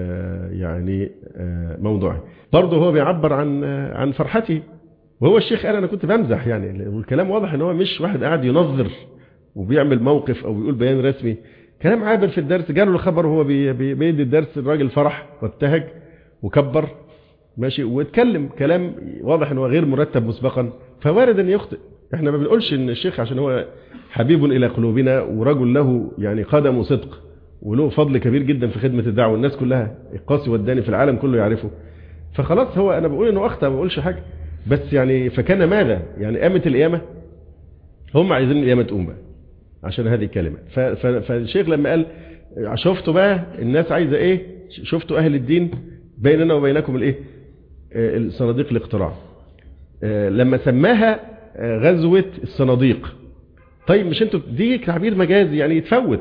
يعني موضوعه برضه هو بيعبر عن عن فرحته وهو الشيخ قال انا كنت بمزح يعني والكلام واضح ان هو مش واحد قاعد ينظر وبيعمل موقف او بيقول بيان رسمي كلام عابر في الدرس جاله الخبر وهو بيدي الدرس الراجل فرح وابتهج وكبر ماشي واتكلم كلام واضح ان هو غير مرتب مسبقا فوارد ان يخطئ احنا ما بنقولش ان الشيخ عشان هو حبيب الى قلوبنا ورجل له يعني قدم وصدق وله فضل كبير جدا في خدمه الدعوه والناس كلها القاسي والداني في العالم كله يعرفه فخلاص هو انا بقول انه اخطا ما بقولش حاجه بس يعني فكان ماذا يعني قامت القيامه هم عايزين القيامه تقوم بقى عشان هذه الكلمه فالشيخ لما قال شفتوا بقى الناس عايزه ايه شفتوا اهل الدين بيننا وبينكم الايه الصناديق الاقتراع لما سماها غزوه الصناديق طيب مش انتوا دي تعبير مجازي يعني يتفوت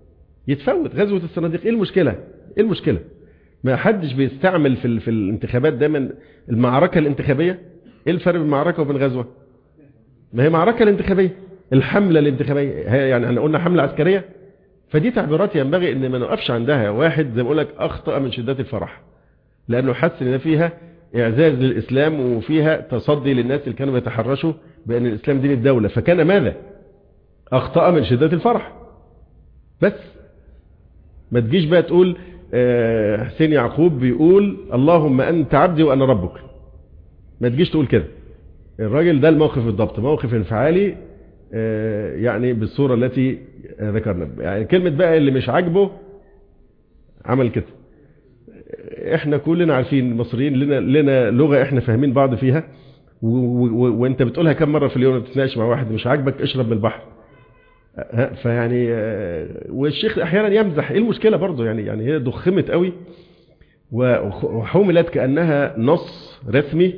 يتفوت غزوه الصناديق ايه المشكله ايه المشكله ما حدش بيستعمل في في الانتخابات دايما المعركه الانتخابيه ايه الفرق بين المعركه وبين غزوه ما هي معركه الانتخابيه الحمله الانتخابيه هي يعني احنا قلنا حمله عسكريه فدي تعبيرات ينبغي ان ما نقفش عندها واحد زي ما بقول لك اخطا من شده الفرح لانه حس ان فيها اعزاز للاسلام وفيها تصدي للناس اللي كانوا بيتحرشوا بان الاسلام دين الدوله فكان ماذا اخطا من شده الفرح بس ما تجيش بقى تقول حسين يعقوب بيقول اللهم انت عبدي وانا ربك ما تجيش تقول كده الراجل ده الموقف بالضبط موقف انفعالي يعني بالصورة التي ذكرنا يعني كلمة بقى اللي مش عاجبه عمل كده احنا كلنا عارفين المصريين لنا لنا لغة احنا فاهمين بعض فيها وانت بتقولها كم مرة في اليوم بتتناقش مع واحد مش عاجبك اشرب من البحر فيعني والشيخ احيانا يمزح ايه المشكله برضه يعني يعني هي ضخمت قوي وحملت كانها نص رسمي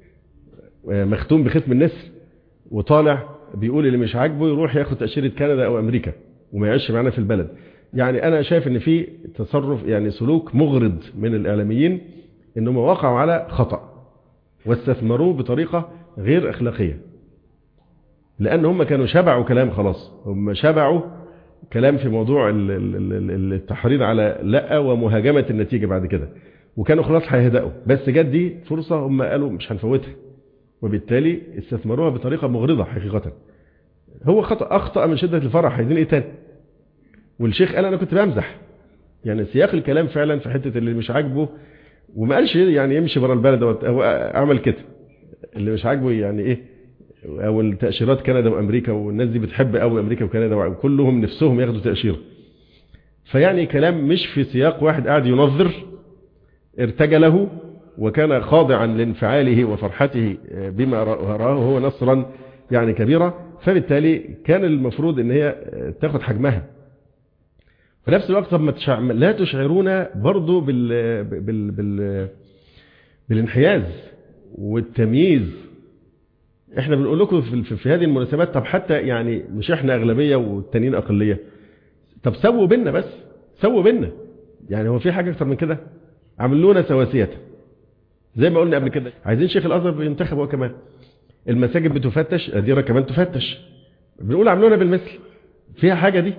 مختوم بختم النسر وطالع بيقول اللي مش عاجبه يروح ياخد تاشيره كندا او امريكا وما يعيش معانا في البلد يعني انا شايف ان في تصرف يعني سلوك مغرض من الاعلاميين انهم وقعوا على خطا واستثمروه بطريقه غير اخلاقيه لان هم كانوا شبعوا كلام خلاص هم شبعوا كلام في موضوع التحريض على لا ومهاجمه النتيجه بعد كده وكانوا خلاص هيهدأوا بس جت دي فرصه هم قالوا مش هنفوتها وبالتالي استثمروها بطريقه مغرضه حقيقه هو خطأ أخطأ من شدة الفرح عايزين إيه تاني والشيخ قال أنا كنت بمزح يعني سياق الكلام فعلا في حتة اللي مش عاجبه وما قالش يعني يمشي بره البلد هو عمل كده اللي مش عاجبه يعني ايه او التاشيرات كندا وامريكا والناس دي بتحب قوي امريكا وكندا وكلهم نفسهم ياخدوا تاشيره فيعني كلام مش في سياق واحد قاعد ينظر ارتجله وكان خاضعا لانفعاله وفرحته بما راه هو نصرا يعني كبيرا فبالتالي كان المفروض ان هي تاخد حجمها في نفس الوقت طب ما تشع... لا تشعرونا برضو بال... بال... بال... بالانحياز والتمييز احنا بنقول لكم في, في, في هذه المناسبات طب حتى يعني مش احنا اغلبيه والتانيين اقليه طب سووا بينا بس سووا بينا يعني هو في حاجه اكتر من كده عملونا سواسيه زي ما قلنا قبل كده عايزين شيخ الازهر ينتخب هو كمان المساجد بتفتش اديره كمان تفتش بنقول عملونا بالمثل فيها حاجه دي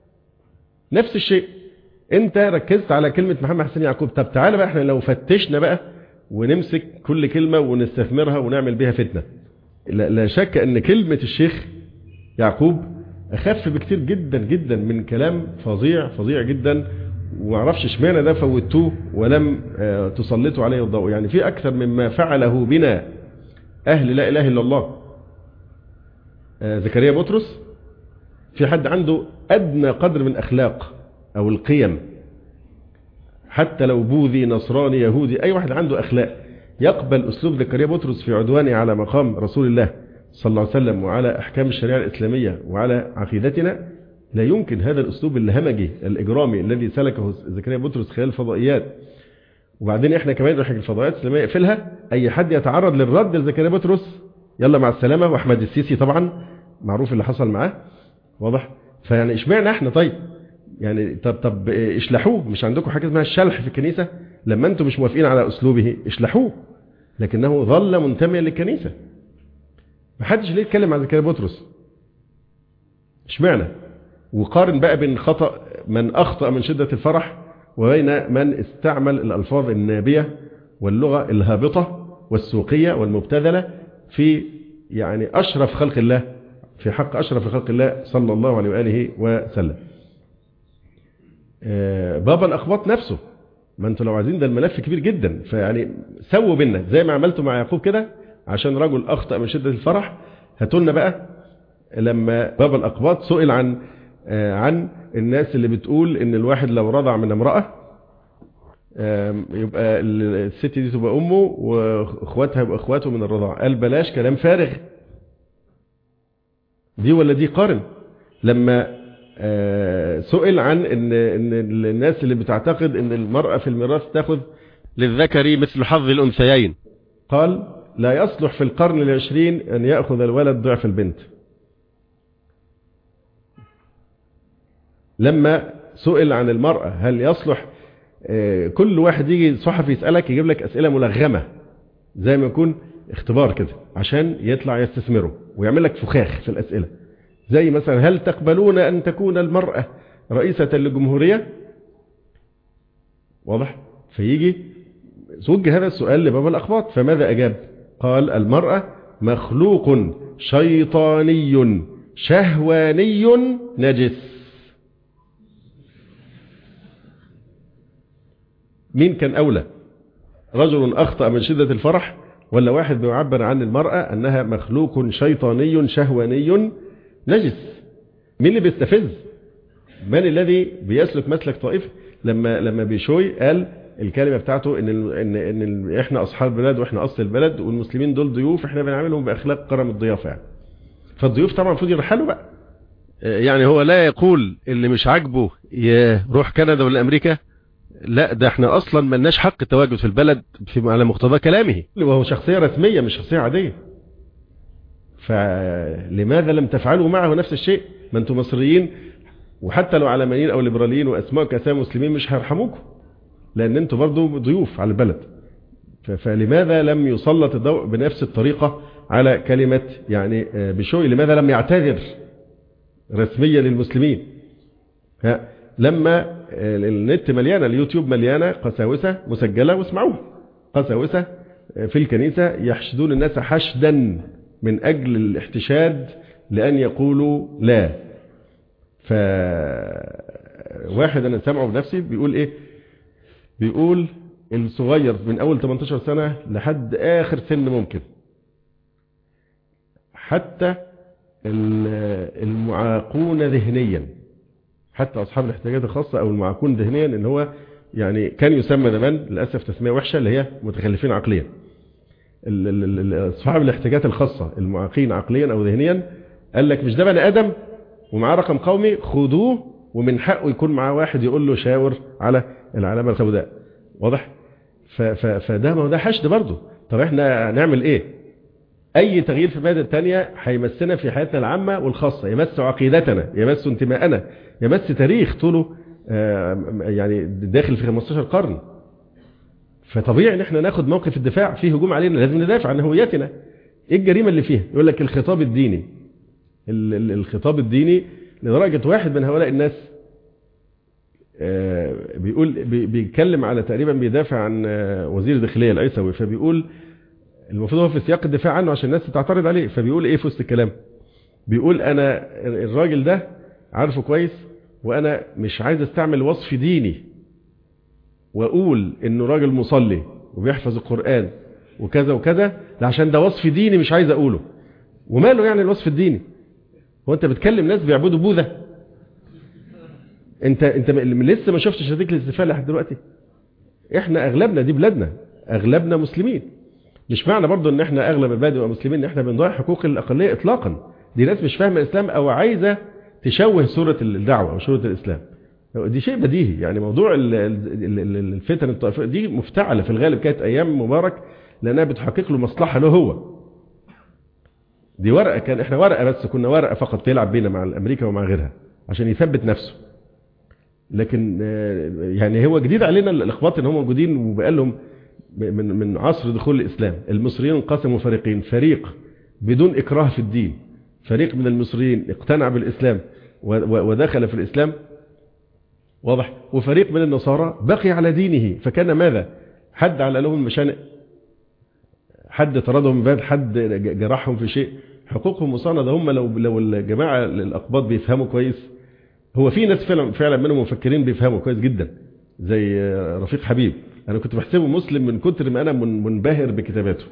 نفس الشيء انت ركزت على كلمة محمد حسين يعقوب طب تعالى بقى احنا لو فتشنا بقى ونمسك كل كلمة ونستثمرها ونعمل بها فتنة لا, لا شك ان كلمة الشيخ يعقوب اخف بكتير جدا جدا من كلام فظيع فظيع جدا ومعرفش اشمعنى ده فوتوه ولم اه تسلطوا عليه الضوء يعني في اكثر مما فعله بنا اهل لا اله الا الله اه زكريا بطرس في حد عنده أدنى قدر من أخلاق أو القيم حتى لو بوذي نصراني يهودي أي واحد عنده أخلاق يقبل أسلوب زكريا بطرس في عدوانه على مقام رسول الله صلى الله عليه وسلم وعلى أحكام الشريعة الإسلامية وعلى عقيدتنا لا يمكن هذا الأسلوب الهمجي الإجرامي الذي سلكه زكريا بطرس خلال الفضائيات وبعدين احنا كمان نحن الفضائيات الإسلامية يقفلها أي حد يتعرض للرد لزكريا بطرس يلا مع السلامة وأحمد السيسي طبعا معروف اللي حصل معاه واضح فيعني اشمعنى احنا طيب يعني طب طب اشلحوه مش عندكم حاجه اسمها الشلح في الكنيسه لما انتم مش موافقين على اسلوبه اشلحوه لكنه ظل منتميا للكنيسه ما حدش ليه يتكلم عن زكريا بطرس اشمعنى وقارن بقى بين خطا من اخطا من شده الفرح وبين من استعمل الالفاظ النابيه واللغه الهابطه والسوقيه والمبتذله في يعني اشرف خلق الله في حق أشرف خلق الله صلى الله عليه وآله وسلم بابا الأخباط نفسه ما انتوا لو عايزين ده الملف كبير جدا فيعني سووا بينا زي ما عملتوا مع يعقوب كده عشان رجل أخطأ من شدة الفرح هاتوا لنا بقى لما بابا الأقباط سئل عن عن الناس اللي بتقول ان الواحد لو رضع من امرأة يبقى الست دي تبقى امه واخواتها يبقى اخواته من الرضاعة قال بلاش كلام فارغ دي ولا دي قارن لما سئل عن ان ان الناس اللي بتعتقد ان المرأة في الميراث تاخذ للذكر مثل حظ الأنثيين قال لا يصلح في القرن العشرين أن يأخذ الولد ضعف البنت لما سئل عن المرأة هل يصلح كل واحد يجي صحفي يسألك يجيب لك أسئلة ملغمة زي ما يكون اختبار كده عشان يطلع يستثمره ويعمل لك فخاخ في الأسئلة زي مثلا هل تقبلون أن تكون المرأة رئيسة للجمهورية واضح فيجي زوج هذا السؤال لبابا الأخباط فماذا أجاب قال المرأة مخلوق شيطاني شهواني نجس مين كان أولى رجل أخطأ من شدة الفرح ولا واحد بيعبر عن المرأة أنها مخلوق شيطاني شهواني نجس مين اللي بيستفز من الذي بيسلك مسلك طائفي لما لما بيشوي قال الكلمة بتاعته ان ال ان ان ال احنا اصحاب البلد واحنا اصل البلد والمسلمين دول ضيوف احنا بنعاملهم باخلاق كرم الضيافه يعني فالضيوف طبعا المفروض يرحلوا بقى يعني هو لا يقول اللي مش عاجبه يروح كندا ولا امريكا لا ده احنا اصلا ملناش حق التواجد في البلد في على مقتضى كلامه وهو شخصيه رسميه مش شخصيه عاديه فلماذا لم تفعلوا معه نفس الشيء ما انتم مصريين وحتى لو علمانيين او ليبراليين واسماء كاسامي مسلمين مش هيرحموكم لان انتم برضو ضيوف على البلد فلماذا لم يسلط الضوء بنفس الطريقة على كلمة يعني بشوي لماذا لم يعتذر رسميا للمسلمين ها لما النت مليانة اليوتيوب مليانة قساوسة مسجلة واسمعوها قساوسة في الكنيسة يحشدون الناس حشدا من أجل الاحتشاد لأن يقولوا لا ف واحد أنا سامعه بنفسي بيقول إيه بيقول الصغير من أول 18 سنة لحد آخر سن ممكن حتى المعاقون ذهنيا حتى أصحاب الاحتياجات الخاصة أو المعاقون ذهنيا إن هو يعني كان يسمى زمان للأسف تسمية وحشة اللي هي متخلفين عقليا أصحاب الاحتياجات الخاصة المعاقين عقليا أو ذهنيا قال لك مش ده بني آدم ومعاه رقم قومي خدوه ومن حقه يكون معاه واحد يقول له شاور على العلامة السوداء واضح فده ما هو ده حشد برضه طب احنا هنعمل ايه اي تغيير في المادة الثانية هيمسنا في حياتنا العامة والخاصة يمس عقيدتنا يمس انتماءنا يمس تاريخ طوله يعني داخل في 15 قرن فطبيعي ان احنا ناخد موقف الدفاع فيه هجوم علينا لازم ندافع عن هويتنا ايه الجريمة اللي فيها يقول لك الخطاب الديني الخطاب الديني لدرجة واحد من هؤلاء الناس بيقول بيتكلم على تقريبا بيدافع عن وزير الداخلية العيسوي فبيقول المفروض هو في سياق الدفاع عنه عشان الناس تعترض عليه فبيقول ايه في وسط الكلام بيقول انا الراجل ده عارفه كويس وانا مش عايز استعمل وصف ديني واقول انه راجل مصلي وبيحفظ القرآن وكذا وكذا عشان ده وصف ديني مش عايز اقوله وماله يعني الوصف الديني هو انت بتكلم ناس بيعبدوا بوذا انت انت لسه ما شفتش نتيجه الاستفاء لحد دلوقتي احنا اغلبنا دي بلادنا اغلبنا مسلمين مش معنى برضو ان احنا اغلب البلاد يبقى مسلمين ان احنا بنضيع حقوق الاقليه اطلاقا دي ناس مش فاهمه الاسلام او عايزه تشوه صوره الدعوه او صوره الاسلام دي شيء بديهي يعني موضوع الفتن الطائفيه دي مفتعله في الغالب كانت ايام مبارك لانها بتحقق له مصلحه له هو دي ورقه كان احنا ورقه بس كنا ورقه فقط بيلعب بينا مع امريكا ومع غيرها عشان يثبت نفسه لكن يعني هو جديد علينا الاخباط ان هم موجودين وبقى لهم من من عصر دخول الاسلام المصريين انقسموا فريقين فريق بدون اكراه في الدين فريق من المصريين اقتنع بالاسلام ودخل في الاسلام واضح وفريق من النصارى بقي على دينه فكان ماذا حد على لهم المشانق حد طردهم من بلد حد جرحهم في شيء حقوقهم مصانة ده هم لو لو الجماعة الأقباط بيفهموا كويس هو في ناس فعلا فعلا منهم مفكرين بيفهموا كويس جدا زي رفيق حبيب أنا كنت بحسبه مسلم من كتر ما أنا منبهر بكتاباته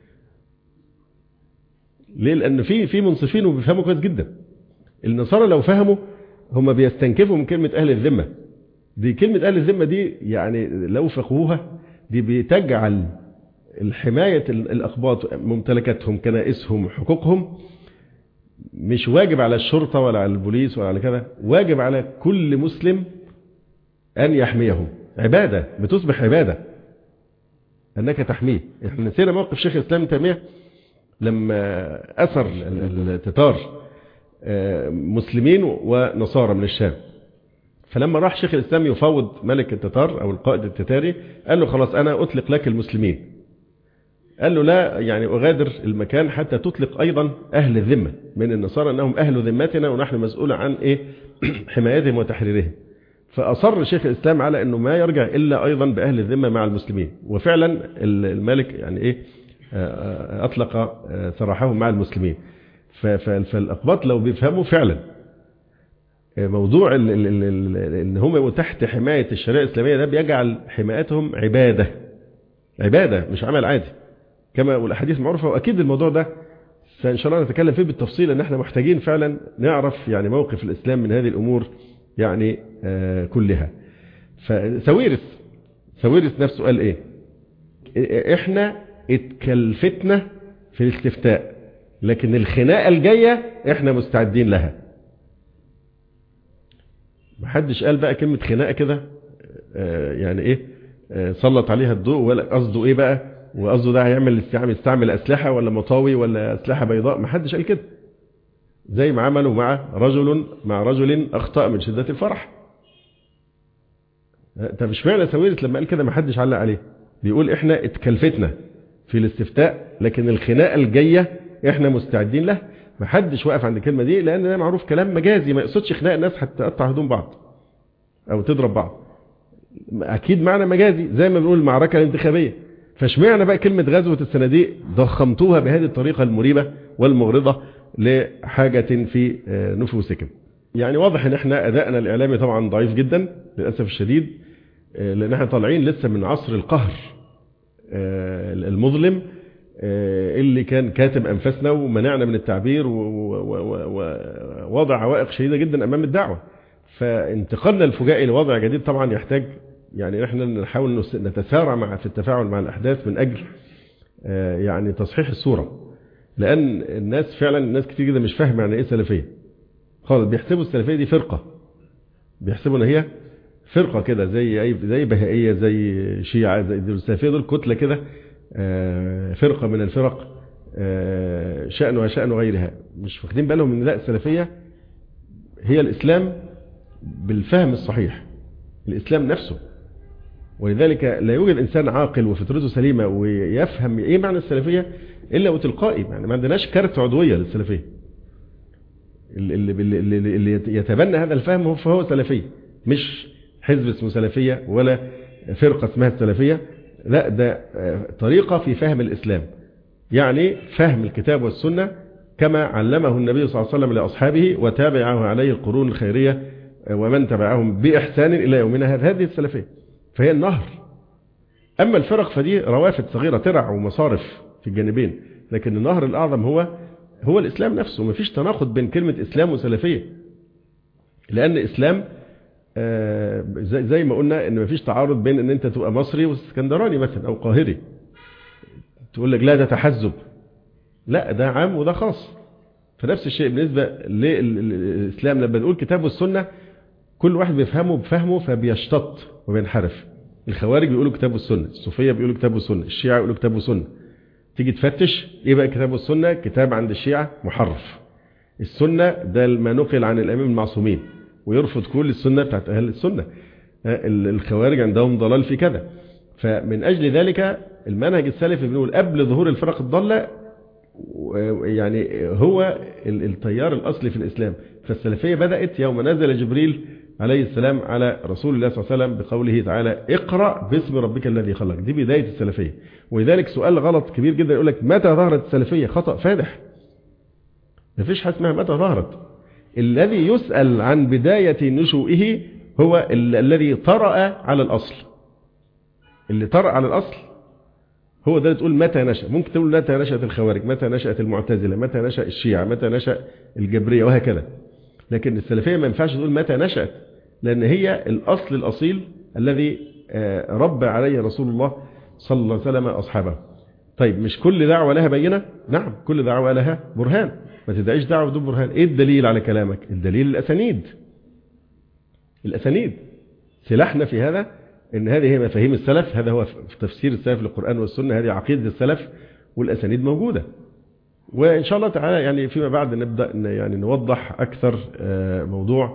ليه لأن في في منصفين وبيفهموا كويس جدا النصارى لو فهموا هم بيستنكفوا من كلمة أهل الذمة دي كلمة أهل الذمة دي يعني لو فقهوها دي بتجعل الحماية الأقباط ممتلكاتهم كنائسهم حقوقهم مش واجب على الشرطة ولا على البوليس ولا على كذا واجب على كل مسلم أن يحميهم عبادة بتصبح عبادة أنك تحميه احنا نسينا موقف شيخ الإسلام تيمية لما أثر التتار مسلمين ونصارى من الشام فلما راح شيخ الإسلام يفاوض ملك التتار أو القائد التتاري قال له خلاص أنا أطلق لك المسلمين قال له لا يعني أغادر المكان حتى تطلق أيضا أهل الذمة من النصارى أنهم أهل ذمتنا ونحن مسؤول عن إيه حمايتهم وتحريرهم فأصر شيخ الإسلام على أنه ما يرجع إلا أيضا بأهل الذمة مع المسلمين وفعلا الملك يعني إيه أطلق سراحهم مع المسلمين فالأقباط لو بيفهموا فعلا موضوع ان هم يبقوا تحت حماية الشريعة الإسلامية ده بيجعل حمايتهم عبادة عبادة مش عمل عادي كما والأحاديث معروفة وأكيد الموضوع ده فإن شاء الله نتكلم فيه بالتفصيل أن احنا محتاجين فعلا نعرف يعني موقف الإسلام من هذه الأمور يعني آه كلها فسويرس سويرس نفسه قال إيه إحنا اتكلفتنا في الاستفتاء لكن الخناقة الجاية إحنا مستعدين لها محدش قال بقى كلمة خناقة كده آه يعني إيه آه سلط عليها الضوء ولا قصده إيه بقى وقصده ده هيعمل يستعمل, يستعمل أسلحة ولا مطاوي ولا أسلحة بيضاء ما حدش قال كده زي ما عملوا مع رجل مع رجل أخطأ من شدة الفرح طب مش معنى سويرس لما قال كده ما حدش علق عليه بيقول احنا اتكلفتنا في الاستفتاء لكن الخناقة الجاية احنا مستعدين له ما حدش واقف عند الكلمة دي لأن ده معروف كلام مجازي ما يقصدش خناق الناس حتى تقطع هدوم بعض أو تضرب بعض أكيد معنى مجازي زي ما بنقول المعركة الانتخابية فاشمعنى بقى كلمة غزوة الصناديق ضخمتوها بهذه الطريقة المريبة والمغرضة لحاجة في نفوسكم يعني واضح ان احنا ادائنا الاعلامي طبعا ضعيف جدا للاسف الشديد لان احنا طالعين لسه من عصر القهر المظلم اللي كان كاتم انفاسنا ومنعنا من التعبير ووضع عوائق شديده جدا امام الدعوه فانتقالنا الفجائي لوضع جديد طبعا يحتاج يعني احنا نحاول نتسارع مع في التفاعل مع الاحداث من اجل يعني تصحيح الصوره لان الناس فعلا الناس كتير جدا مش فاهمه يعني ايه سلفيه خالص بيحسبوا السلفيه دي فرقه بيحسبوا ان هي فرقه كده زي اي زي بهائيه زي شيعه زي السلفيه دول كتله كده فرقه من الفرق شانها شان غيرها مش واخدين بالهم ان لا السلفيه هي الاسلام بالفهم الصحيح الاسلام نفسه ولذلك لا يوجد انسان عاقل وفطرته سليمه ويفهم ايه معنى السلفيه الا وتلقائي يعني ما عندناش كارت عضويه للسلفيه اللي, اللي, اللي يتبنى هذا الفهم فهو سلفي مش حزب اسمه سلفيه ولا فرقه اسمها السلفيه لا ده طريقه في فهم الاسلام يعني فهم الكتاب والسنه كما علمه النبي صلى الله عليه وسلم لاصحابه وتابعه عليه القرون الخيريه ومن تبعهم باحسان الى يومنا هذا هذه السلفيه فهي النهر اما الفرق فدي روافد صغيره ترع ومصارف في الجانبين لكن النهر الاعظم هو هو الاسلام نفسه مفيش تناقض بين كلمه اسلام وسلفيه لان الاسلام زي ما قلنا ان مفيش تعارض بين ان انت تبقى مصري واسكندراني مثلا او قاهري تقول لك لا ده تحزب لا ده عام وده خاص فنفس الشيء بالنسبه للاسلام لما نقول كتاب والسنه كل واحد بيفهمه بفهمه فبيشتط وبينحرف الخوارج بيقولوا كتاب والسنه الصوفيه بيقولوا كتاب والسنه الشيعه يقولوا كتاب والسنه تيجي تفتش ايه بقى كتاب والسنه كتاب عند الشيعه محرف السنه ده ما نقل عن الامام المعصومين ويرفض كل السنه بتاعت اهل السنه الخوارج عندهم ضلال في كذا فمن اجل ذلك المنهج السلفي بنقول قبل ظهور الفرق الضاله يعني هو التيار الاصلي في الاسلام فالسلفيه بدات يوم نزل جبريل عليه السلام على رسول الله صلى الله عليه وسلم بقوله تعالى اقرا باسم ربك الذي خلق دي بدايه السلفيه ولذلك سؤال غلط كبير جدا يقول لك متى ظهرت السلفيه خطا فادح مفيش حاجه اسمها متى ظهرت الذي يسال عن بدايه نشوئه هو ال الذي طرأ على الاصل اللي طرأ على الاصل هو ده اللي تقول متى نشأ ممكن تقول متى نشأت الخوارج متى نشأت المعتزلة متى نشأ الشيعة متى نشأ الجبرية وهكذا لكن السلفية ما ينفعش تقول متى نشأت لأن هي الأصل الأصيل الذي ربى عليه رسول الله صلى الله عليه وسلم أصحابه طيب مش كل دعوة لها بينة نعم كل دعوة لها برهان ما تدعيش دعوة بدون برهان ايه الدليل على كلامك الدليل الأسانيد الأسانيد سلاحنا في هذا ان هذه هي مفاهيم السلف هذا هو في تفسير السلف للقرآن والسنة هذه عقيدة السلف والأسانيد موجودة وإن شاء الله تعالى يعني فيما بعد نبدأ يعني نوضح أكثر موضوع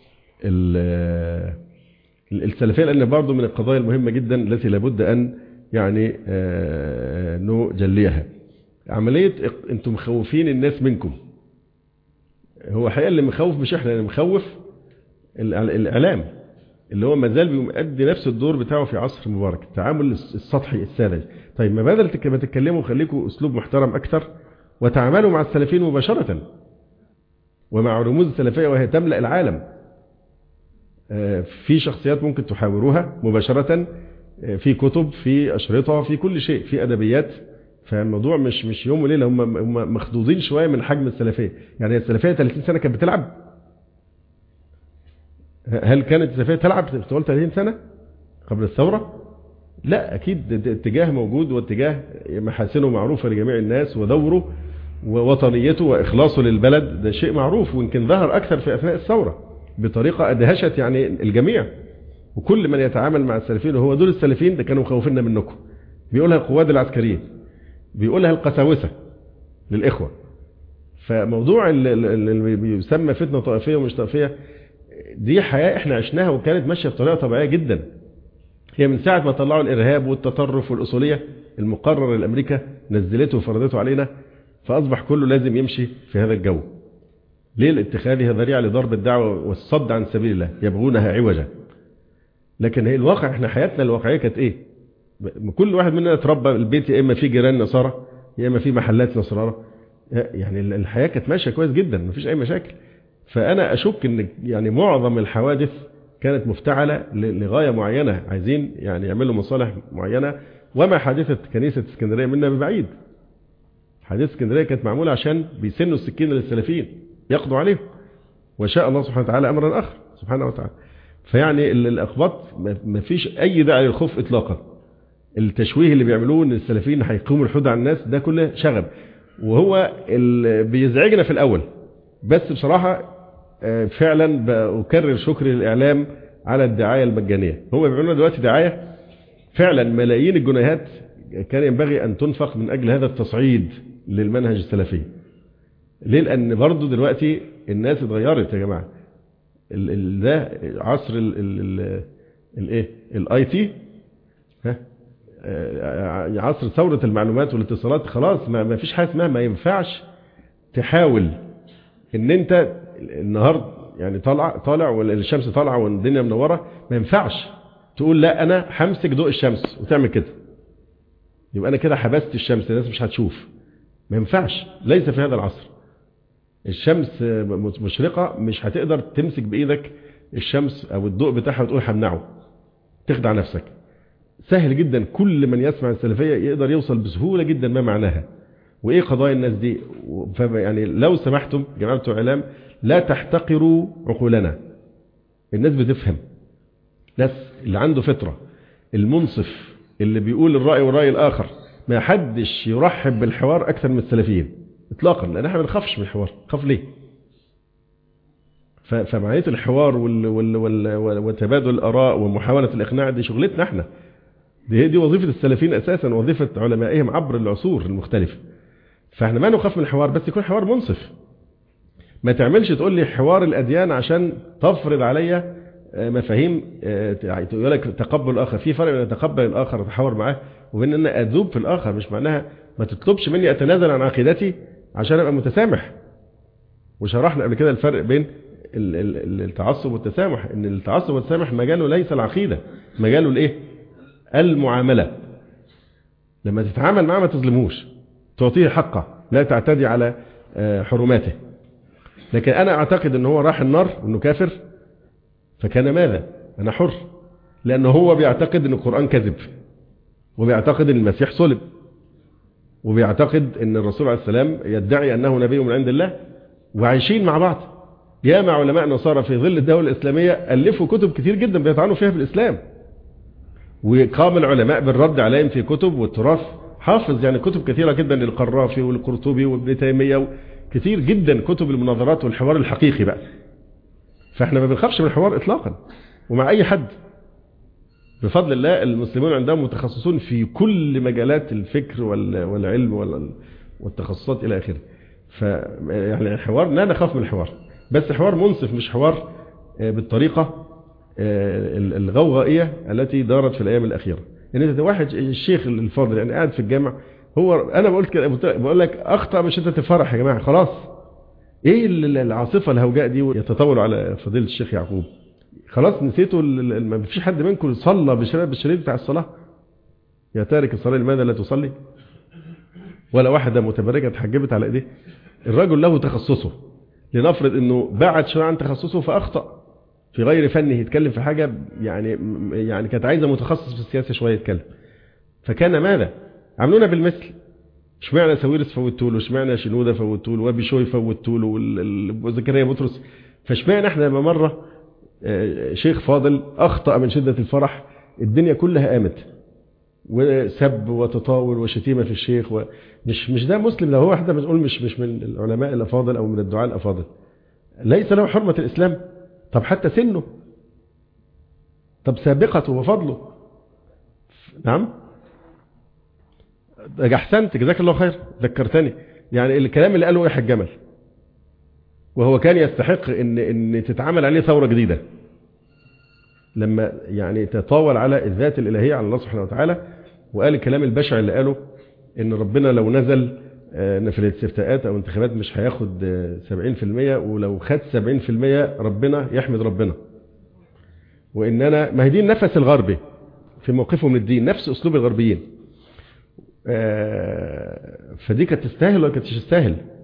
السلفية لأن برضه من القضايا المهمة جدا التي لابد أن يعني نجليها عملية أنتم مخوفين الناس منكم هو حقيقة اللي مخوف مش احنا اللي مخوف الإعلام اللي هو مازال بيؤدي نفس الدور بتاعه في عصر مبارك التعامل السطحي الساذج طيب ما بدل ما تتكلموا خليكم اسلوب محترم اكثر وتعاملوا مع السلفيين مباشرة ومع رموز السلفية وهي تملأ العالم في شخصيات ممكن تحاوروها مباشرة في كتب في أشرطة في كل شيء في أدبيات فالموضوع مش مش يوم وليلة هم هم مخضوضين شوية من حجم السلفية يعني السلفية 30 سنة كانت بتلعب هل كانت السلفية تلعب طوال 30 سنة قبل الثورة لا أكيد اتجاه موجود واتجاه محاسنه معروفة لجميع الناس ودوره ووطنيته وإخلاصه للبلد ده شيء معروف ويمكن ظهر أكثر في أثناء الثورة بطريقة أدهشت يعني الجميع وكل من يتعامل مع السلفيين وهو دول السلفيين ده كانوا مخوفيننا منكم بيقولها القواد العسكريين بيقولها القساوسة للإخوة فموضوع اللي بيسمى فتنة طائفية ومش طائفية دي حياة احنا عشناها وكانت ماشية بطريقة طبيعية جدا هي من ساعة ما طلعوا الإرهاب والتطرف والأصولية المقرر الأمريكا نزلته وفرضته علينا فأصبح كله لازم يمشي في هذا الجو ليه لاتخاذها ذريعة لضرب الدعوة والصد عن سبيل الله يبغونها عوجا لكن هي الواقع احنا حياتنا الواقعية كانت ايه كل واحد مننا اتربى البيت يا اما في جيران نصارى يا اما في محلات نصارى يعني الحياة كانت ماشية كويس جدا مفيش أي مشاكل فأنا أشك أن يعني معظم الحوادث كانت مفتعلة لغاية معينة عايزين يعني يعملوا مصالح معينة وما حادثة كنيسة اسكندرية منا ببعيد حادثة اسكندرية كانت معمولة عشان بيسنوا السكين للسلفيين يقضوا عليهم وشاء الله سبحانه وتعالى أمرا آخر سبحانه وتعالى فيعني الأقباط ما فيش أي داعي للخوف إطلاقا التشويه اللي بيعملوه ان السلفيين هيقوموا الحدى على الناس ده كله شغب وهو اللي بيزعجنا في الأول بس بصراحة فعلا بأكرر شكري للإعلام على الدعاية المجانية هم بيعملوا دلوقتي دعاية فعلا ملايين الجنيهات كان ينبغي أن تنفق من أجل هذا التصعيد للمنهج السلفي ليه لأن برضو دلوقتي الناس اتغيرت يا جماعة ال ال ده عصر الايه الاي تي ها عصر ثورة المعلومات والاتصالات خلاص ما فيش حاجة اسمها ما ينفعش تحاول ان انت النهار يعني طالع طالع والشمس طالعه والدنيا منوره ما ينفعش تقول لا انا همسك ضوء الشمس وتعمل كده يبقى انا كده حبست الشمس الناس مش هتشوف ما ينفعش ليس في هذا العصر الشمس مشرقه مش هتقدر تمسك بايدك الشمس او الضوء بتاعها وتقول همنعه تخدع نفسك سهل جدا كل من يسمع السلفيه يقدر يوصل بسهوله جدا ما معناها وايه قضايا الناس دي يعني لو سمحتم جماعه بتوع اعلام لا تحتقروا عقولنا الناس بتفهم ناس اللي عنده فطره المنصف اللي بيقول الراي والراي الاخر ما حدش يرحب بالحوار اكثر من السلفيين اطلاقا لان احنا ما بنخافش من الحوار خاف ليه فمعانيه الحوار وال وال وال وتبادل الاراء ومحاوله الاقناع دي شغلتنا احنا دي دي وظيفه السلفيين اساسا وظيفه علمائهم عبر العصور المختلفه فاحنا ما نخاف من الحوار بس يكون حوار منصف ما تعملش تقول لي حوار الاديان عشان تفرض عليا مفاهيم تقول لك تقبل الاخر في فرق بين اتقبل الاخر اتحاور معاه وبين ان اذوب في الاخر مش معناها ما تطلبش مني اتنازل عن عقيدتي عشان ابقى متسامح وشرحنا قبل كده الفرق بين التعصب والتسامح ان التعصب والتسامح مجاله ليس العقيده مجاله الايه المعامله لما تتعامل معاه ما تظلموش تعطيه حقه لا تعتدي على حرماته لكن انا اعتقد ان هو راح النار انه كافر فكان ماذا انا حر لانه هو بيعتقد ان القرآن كذب وبيعتقد ان المسيح صلب وبيعتقد ان الرسول عليه السلام يدعي انه نبي من عند الله وعايشين مع بعض ياما علماء نصارى في ظل الدولة الإسلامية ألفوا كتب كتير جدا بيطعنوا فيها في الإسلام وقام العلماء بالرد عليهم في كتب والتراث حافظ يعني كتب كثيرة جدا للقرافي والقرطبي وابن تيمية كتير جدا كتب المناظرات والحوار الحقيقي بقى فاحنا ما بنخافش من الحوار اطلاقا ومع اي حد بفضل الله المسلمون عندهم متخصصون في كل مجالات الفكر والعلم والتخصصات الى اخره ف يعني الحوار لا نخاف من الحوار بس حوار منصف مش حوار بالطريقة الغوغائية التي دارت في الايام الاخيره يعني انت واحد الشيخ الفاضل يعني قاعد في الجامع هو انا بقول كده بقول لك اخطا من شده الفرح يا جماعه خلاص ايه العاصفه الهوجاء دي يتطاول على فضيله الشيخ يعقوب خلاص نسيتوا ما فيش حد منكم صلى بالشريط بتاع الصلاه يا تارك الصلاه لماذا لا تصلي ولا واحده متبرجه اتحجبت على ايديه الرجل له تخصصه لنفرض انه بعد شويه عن تخصصه فاخطا في غير فنه يتكلم في حاجه يعني يعني كانت عايزه متخصص في السياسه شويه يتكلم فكان ماذا عملونا بالمثل اشمعنى ساويرس فوتوا له اشمعنى شنوده فوتوا له وبيشوي فوتوا له وزكريا بطرس فاشمعنى احنا لما مره شيخ فاضل اخطا من شده الفرح الدنيا كلها قامت وسب وتطاول وشتيمه في الشيخ ومش مش ده مسلم لو هو احنا بنقول مش مش من العلماء الافاضل او من الدعاء الافاضل ليس له حرمه الاسلام طب حتى سنه طب سابقته وفضله نعم احسنت جزاك الله خير ذكرتني يعني الكلام اللي قاله يحيى الجمل وهو كان يستحق ان ان تتعمل عليه ثوره جديده لما يعني تطاول على الذات الالهيه على الله سبحانه وتعالى وقال الكلام البشع اللي قاله ان ربنا لو نزل في الاستفتاءات او انتخابات مش هياخد 70% ولو خد 70% ربنا يحمد ربنا وان انا ما هي دي النفس الغربي في موقفه من الدين نفس اسلوب الغربيين فدي كانت تستاهل ولا كانت تستاهل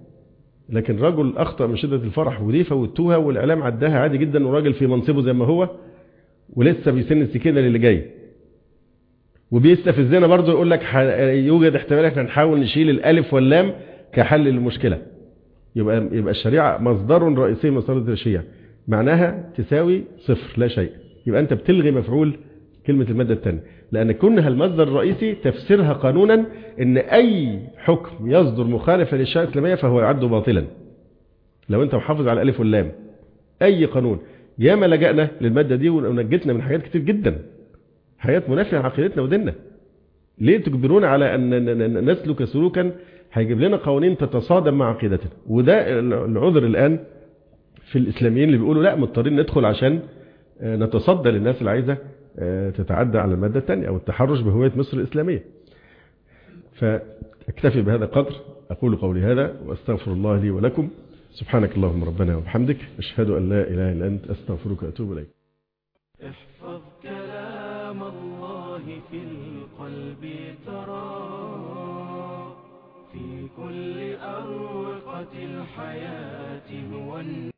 لكن رجل أخطأ من شدة الفرح ودي فوتوها والإعلام عداها عادي جدا وراجل في منصبه زي ما هو ولسه بيسن السكينة للي جاي وبيستفزنا برضه يقول لك ح- يوجد احتمال احنا نحاول نشيل الألف واللام كحل للمشكلة يبقى يبقى الشريعة مصدر رئيسي من مصادر التشريع معناها تساوي صفر لا شيء يبقى أنت بتلغي مفعول كلمة المادة الثانية لأن كونها المصدر الرئيسي تفسيرها قانونا أن أي حكم يصدر مخالفة للشريعة الإسلامية فهو يعد باطلا لو أنت محافظ على الألف واللام أي قانون ياما لجأنا للمادة دي ونجتنا من حاجات كتير جدا حاجات منافية لعقيدتنا وديننا ليه تجبرونا على أن ن- ن- نسلك سلوكا هيجيب لنا قوانين تتصادم مع عقيدتنا وده العذر الآن في الإسلاميين اللي بيقولوا لا مضطرين ندخل عشان آه، نتصدى للناس اللي عايزة آه، تتعدى على المادة الثانية أو التحرش بهوية مصر الإسلامية فاكتفي بهذا القدر أقول قولي هذا وأستغفر الله لي ولكم سبحانك اللهم ربنا وبحمدك أشهد أن لا إله إلا أنت أستغفرك وأتوب إليك احفظ كلام الله في القلب ترى في كل أروقة الحياة هو النور